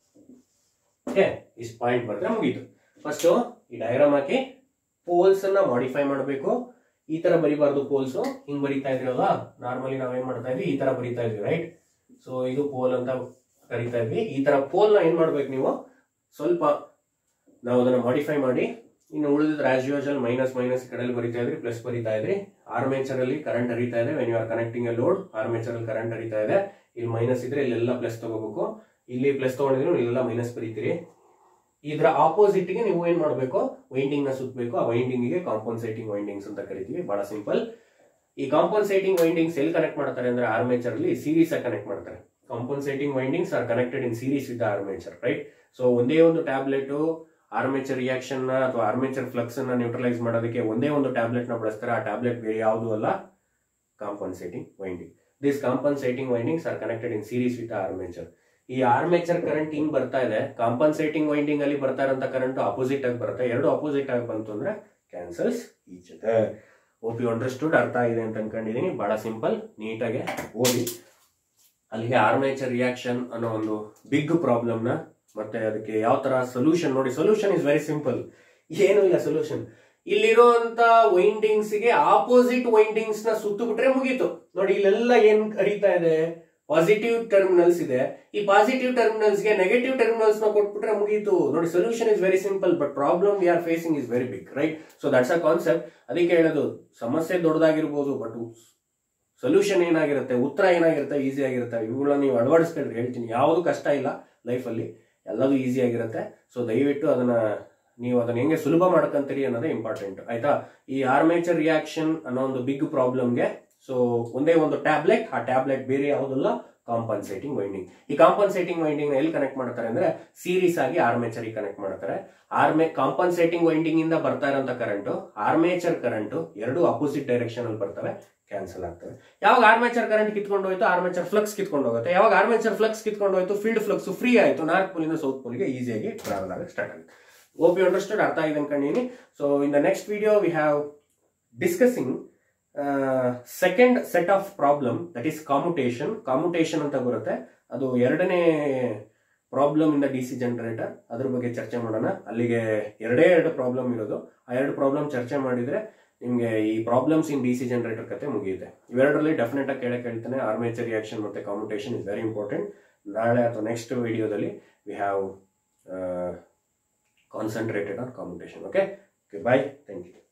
okay ಇಷ್ಟು ಪಾಯಿಂಟ್ ಬರೆದ್ರೆ ಮುಗೀತು ಫಸ್ಟ್ ಈ ಡಯಾಗ್ರಾಮ್ ಹಾಕಿ ಪೋಲ್ಸ್ ಅನ್ನ ಮಾಡಿಫೈ ಮಾಡಬೇಕು ಈ ತರ ಬರಿಬಾರ್ದು ಪೋಲ್ಸ್ ಹಿಂಗ್ ಬರಿತಾ ಇದ್ರಲ್ಲ ನಾರ್ಮಲಿ ನಾವೇನ್ ಮಾಡ್ತಾ ಇದ್ವಿ ಈ ತರ ಬರಿತಾ ಇದ್ವಿ ರೈಟ್ ಸೊ ಇದು ಪೋಲ್ ಅಂತ ಕರಿತಾ ಇದ್ವಿ ಈ ತರ ಪೋಲ್ ನ ಏನ್ ಮಾಡ್ಬೇಕು ನೀವು ಸ್ವಲ್ಪ ನಾವು ಅದನ್ನ ಮಾಡಿಫೈ ಮಾಡಿ ಇನ್ನು ಉಳಿದಿದ್ರೆ ಆಸ್ ಯೂಶಲ್ ಮೈನಸ್ ಮೈನಸ್ ಕಡೆಯಲ್ಲಿ ಬರಿತಾ ಇದ್ರಿ ಪ್ಲಸ್ ಬರಿತಾ ಇದ್ರಿ ಆರ್ಮೇಚರ್ ಅಲ್ಲಿ ಕರೆಂಟ್ ಹರಿತಾ ಇದೆ when you are connecting a load armature ಅಲ್ಲಿ ಕರೆಂಟ್ ಹರಿತಾ ಇದೆ ಇಲ್ಲಿ ಮೈನಸ್ ಇದ್ರೆ ಇಲ್ಲೆಲ್ಲ ಪ್ಲಸ್ ತಗೋಬೇಕು ಇಲ್ಲಿ ಪ್ಲಸ್ ತಗೊಂಡಿದ್ರೆ ಇಲ್ಲೆಲ್ಲ ಮೈನಸ್ ಬರೀತೀರಿ ಇದ್ರ ಆಪೋಸಿಟ್ ಗೆ ನೀವು ಏನ್ ಮಾಡಬೇಕು ವೈಂಡಿಂಗ್ ನ ಸುತ್ತಬೇಕು ಆ ವೈಂಡಿಂಗ್ ಗೆ ಕಾಂಪನ್ಸೇಟಿಂಗ್ ವೈಂಡಿಂಗ್ಸ್ ಅಂತ ಕರಿತೀವಿ ಬಹಳ ಸಿಂಪಲ್ ಈ ಕಾಂಪನ್ಸೇಟಿಂಗ್ ವೈಂಡಿಂಗ್ಸ್ ಎಲ್ಲಿ ಕನೆಕ್ಟ್ ಮಾಡ್ತಾರೆ ಅಂದ್ರೆ ಆರ್ಮೇಚರ್ ಅಲ್ಲಿ ಸೀರೀಸ್ ಕನೆಕ್ಟ್ ಮಾಡ್ತಾರೆ compensating windings are connected in series with armature right so ಒಂದೇ ಒಂದು ಟ್ಯಾಬ್ಲೆಟ್ ಆರ್ಮೇಚರ್ ರಿಯಾಕ್ಷನ್ ನ ಅಥವಾ ಆರ್ಮೇಚರ್ ಫ್ಲಕ್ಸ್ ಅನ್ನ ನ್ಯೂಟ್ರಲೈಸ್ ಮಾಡೋದಕ್ಕೆ ಒಂದೇ ಒಂದು ಟ್ಯಾಬ್ಲೆಟ್ ನ ಬಳಸ್ತಾರೆ ಆ ಟ್ಯಾಬ್ಲೆಟ್ ಬೇರೆ ಯಾವುದು ಅಲ್ಲ compensating winding this compensating windings are connected in series with armature ಈ ಆರ್ಮೇಚರ್ ಕರೆಂಟ್ ಹಿಂಗ್ ಬರ್ತಾ ಇದೆ ಕಾಂಪನ್ಸೇಟಿಂಗ್ ವೈಂಡಿಂಗ್ ಅಲ್ಲಿ ಬರ್ತಾ ಇರೋಂತ ಕರೆಂಟ್ ಅಪೋಸಿಟ್ ಆಗಿ ಬರುತ್ತೆ ಎರಡು ಅಪೋಸಿಟ್ ಆಗಿ ಬಂತು ಅಂದ್ರೆ ಕ್ಯಾನ್ಸಲ್ಸ್ ಈಚ್ ಓಪ್ ಯು ಅಂಡರ್ಸ್ಟುಡ್ ಅರ್ಥ ಆಗಿದೆ ಅಂತ ಅನ್ಕೊಂಡಿದೀನಿ ಬಹಳ ಸಿಂಪಲ್ ನೀಟಾಗಿ ಓದಿ ಅಲ್ಲಿಗೆ ಆರ್ಮೇಚರ್ ರಿಯಾಕ್ಷನ್ ಅನ್ನೋ ಒಂದು ಬಿಗ್ ಪ್ರಾಬ್ಲಮ್ ನ ಮತ್ತೆ ಅದಕ್ಕೆ ಯಾವ ತರ ಸೊಲ್ಯೂಷನ್ ನೋಡಿ ಸೊಲ್ಯೂಷನ್ ಇಸ್ ವೆರಿ ಸಿಂಪಲ್ ಏನು ಇಲ್ಲ ಸೊಲ್ಯೂಷನ್ ಇಲ್ಲಿರುವಂತ ವೈಂಡಿಂಗ್ಸ್ ಗೆ ಆಪೋಸಿಟ್ ವೈಂಡಿಂಗ್ಸ್ ನ ಸುತ್ತು ಬಿಟ್ರೆ ಮುಗೀತು ನೋಡಿ ಇಲ್ಲೆಲ್ಲ ಏನ್ ಹರಿತಾ ಇದೆ ಪಾಸಿಟಿವ್ ಟರ್ಮಿನಲ್ಸ್ ಇದೆ ಈ ಪಾಸಿಟಿವ್ ಟರ್ಮಿನಲ್ಸ್ ಗೆ ನೆಗೆಟಿವ್ ಟರ್ಮಿನಲ್ಸ್ ನ ಕೊಟ್ಬಿಟ್ರೆ ಮುಗೀತು ನೋಡಿ solution is very simple but problem we are facing is very big right so that's a concept ಅದಕ್ಕೆ ಹೇಳೋದು ಸಮಸ್ಯೆ ದೊಡ್ಡದಾಗಿರ್ಬೋದು ಬಟ್ ಸೊಲ್ಯೂಷನ್ ಏನಾಗಿರುತ್ತೆ ಉತ್ತರ ಏನಾಗಿರುತ್ತೆ ಈಸಿ ಆಗಿರುತ್ತೆ ಇವುಗಳನ್ನ ನೀವು ಅಳವಡಿಸ್ಕೊಂಡ್ರೆ ಹೇಳ್ತೀನಿ ಯಾವುದು ಕಷ್ಟ ಇಲ್ಲ ಲೈಫಲ್ಲಿ ಎಲ್ಲದೂ ಈಸಿ ಆಗಿರುತ್ತೆ ಸೊ ದಯವಿಟ್ಟು ಅದನ್ನ ನೀವು ಅದನ್ನ ಹೆಂಗೆ ಸುಲಭ ಮಾಡ್ಕೊಂತೀರಿ ಅನ್ನೋದೇ ಇಂಪಾರ್ಟೆಂಟ್ ಆಯ್ತಾ ಈ ಆರ್ಮೇಚರ್ ರಿಯಾಕ್ಷನ್ ಅನ್ನೋ ಒಂದು ಬಿಗ್ ಪ್ರಾಬ್ಲಮ್ಗೆ ಸೊ ಒಂದೇ ಒಂದು ಟ್ಯಾಬ್ಲೆಟ್ ಆ ಟ್ಯಾಬ್ಲೆಟ್ ಬೇರೆ ಯಾವುದಲ್ಲ ಕಾಂಪನ್ಸೇಟಿಂಗ್ ವೈಂಡಿಂಗ್ ಈ ಕಾಂಪನ್ಸೇಟಿಂಗ್ ವೈಂಡಿಂಗ್ ಎಲ್ಲಿ ಕನೆಕ್ಟ್ ಮಾಡ್ತಾರೆ ಅಂದ್ರೆ ಸೀರೀಸ್ ಆಗಿ ಆರ್ಮೇಚರ್ ಕನೆಕ್ಟ್ ಮಾಡ್ತಾರೆ ಆರ್ಮೇ ಕಾಂಪನ್ಸೇಟಿಂಗ್ ವೈಂಡಿಂಗ್ ಇಂದ ಬರ್ತಾ ಇರೋಂಥ ಕರೆಂಟ್ ಆರ್ಮೇಚರ್ ಕರೆಂಟ್ ಎರಡು ಅಪೋಸಿಟ್ ಡೈರೆಕ್ಷನ್ ಅಲ್ಲಿ ಬರ್ತವೆ ಕ್ಯಾನ್ಸಲ್ ಆಗ್ತವೆ ಯಾವಾಗ ಆರ್ಮೇಚರ್ ಕರೆಂಟ್ ಕಿತ್ಕೊಂಡು ಹೋಯ್ತು ಆರ್ಮೇಚರ್ ಫ್ಲಕ್ಸ್ ಕಿತ್ಕೊಂಡು ಹೋಗುತ್ತೆ ಯಾವಾಗ ಆರ್ಮೇಚರ್ ಫ್ಲಕ್ಸ್ ಕಿತ್ಕೊಂಡು ಹೋಯ್ತು ಫೀಲ್ಡ್ ಫ್ಲಕ್ಸ್ ಫ್ರೀ ಆಯ್ತು ನಾರ್ತ್ ಪೋಲಿಂದ ಸೌತ್ ಪೋಲ್ಗೆ ಈಸಿಯಾಗಿ ಟ್ರಾವೆಲ್ ಆಗಕ್ಕೆ ಸ್ಟಾರ್ಟ್ ಆಗುತ್ತೆ ಓಪ್ ಯು ಅಂಡರ್ಸ್ಟುಡ್ ಅರ್ಥ ಆಗಿದೆ ಅನ್ಕೊಂಡಿನಿ so in the next video we have discussing second set of problem that is commutation commutation ಅಂತ ಬರುತ್ತೆ ಅದು ಎರಡನೇ ಪ್ರಾಬ್ಲಮ್ ಇಂದ ಡಿ ಸಿ ಜನರೇಟರ್ ಅದ್ರ ಬಗ್ಗೆ ಚರ್ಚೆ ಮಾಡೋಣ ಅಲ್ಲಿಗೆ ಎರಡೇ ಎರಡು ಪ್ರಾಬ್ಲಮ್ ಇರೋದು ಆ ಎರಡು ಪ್ರಾಬ್ಲಮ್ ಚರ್ಚೆ ಮಾಡಿದ್ರೆ ನಿಮಗೆ ಈ problems in D C generator ಕತೆ ಮುಗಿಯುತ್ತೆ ಇವೆರಡರಲ್ಲಿ ಡೆಫಿನೆಟ್ ಆಗಿ ಕೇಳಕ್ಕೆ ಹೇಳ್ತಾನೆ ಆರ್ಮೇಚರ್ ರಿಯಾಕ್ಷನ್ ಮತ್ತೆ ಕಾಂಪಿಟೇಷನ್ ಇಸ್ ವೆರಿ ಇಂಪಾರ್ಟೆಂಟ್ ನಾಳೆ ಅಥವಾ ನೆಕ್ಸ್ಟ್ ವಿಡಿಯೋದಲ್ಲಿ we have concentrated on competition okay bye thank you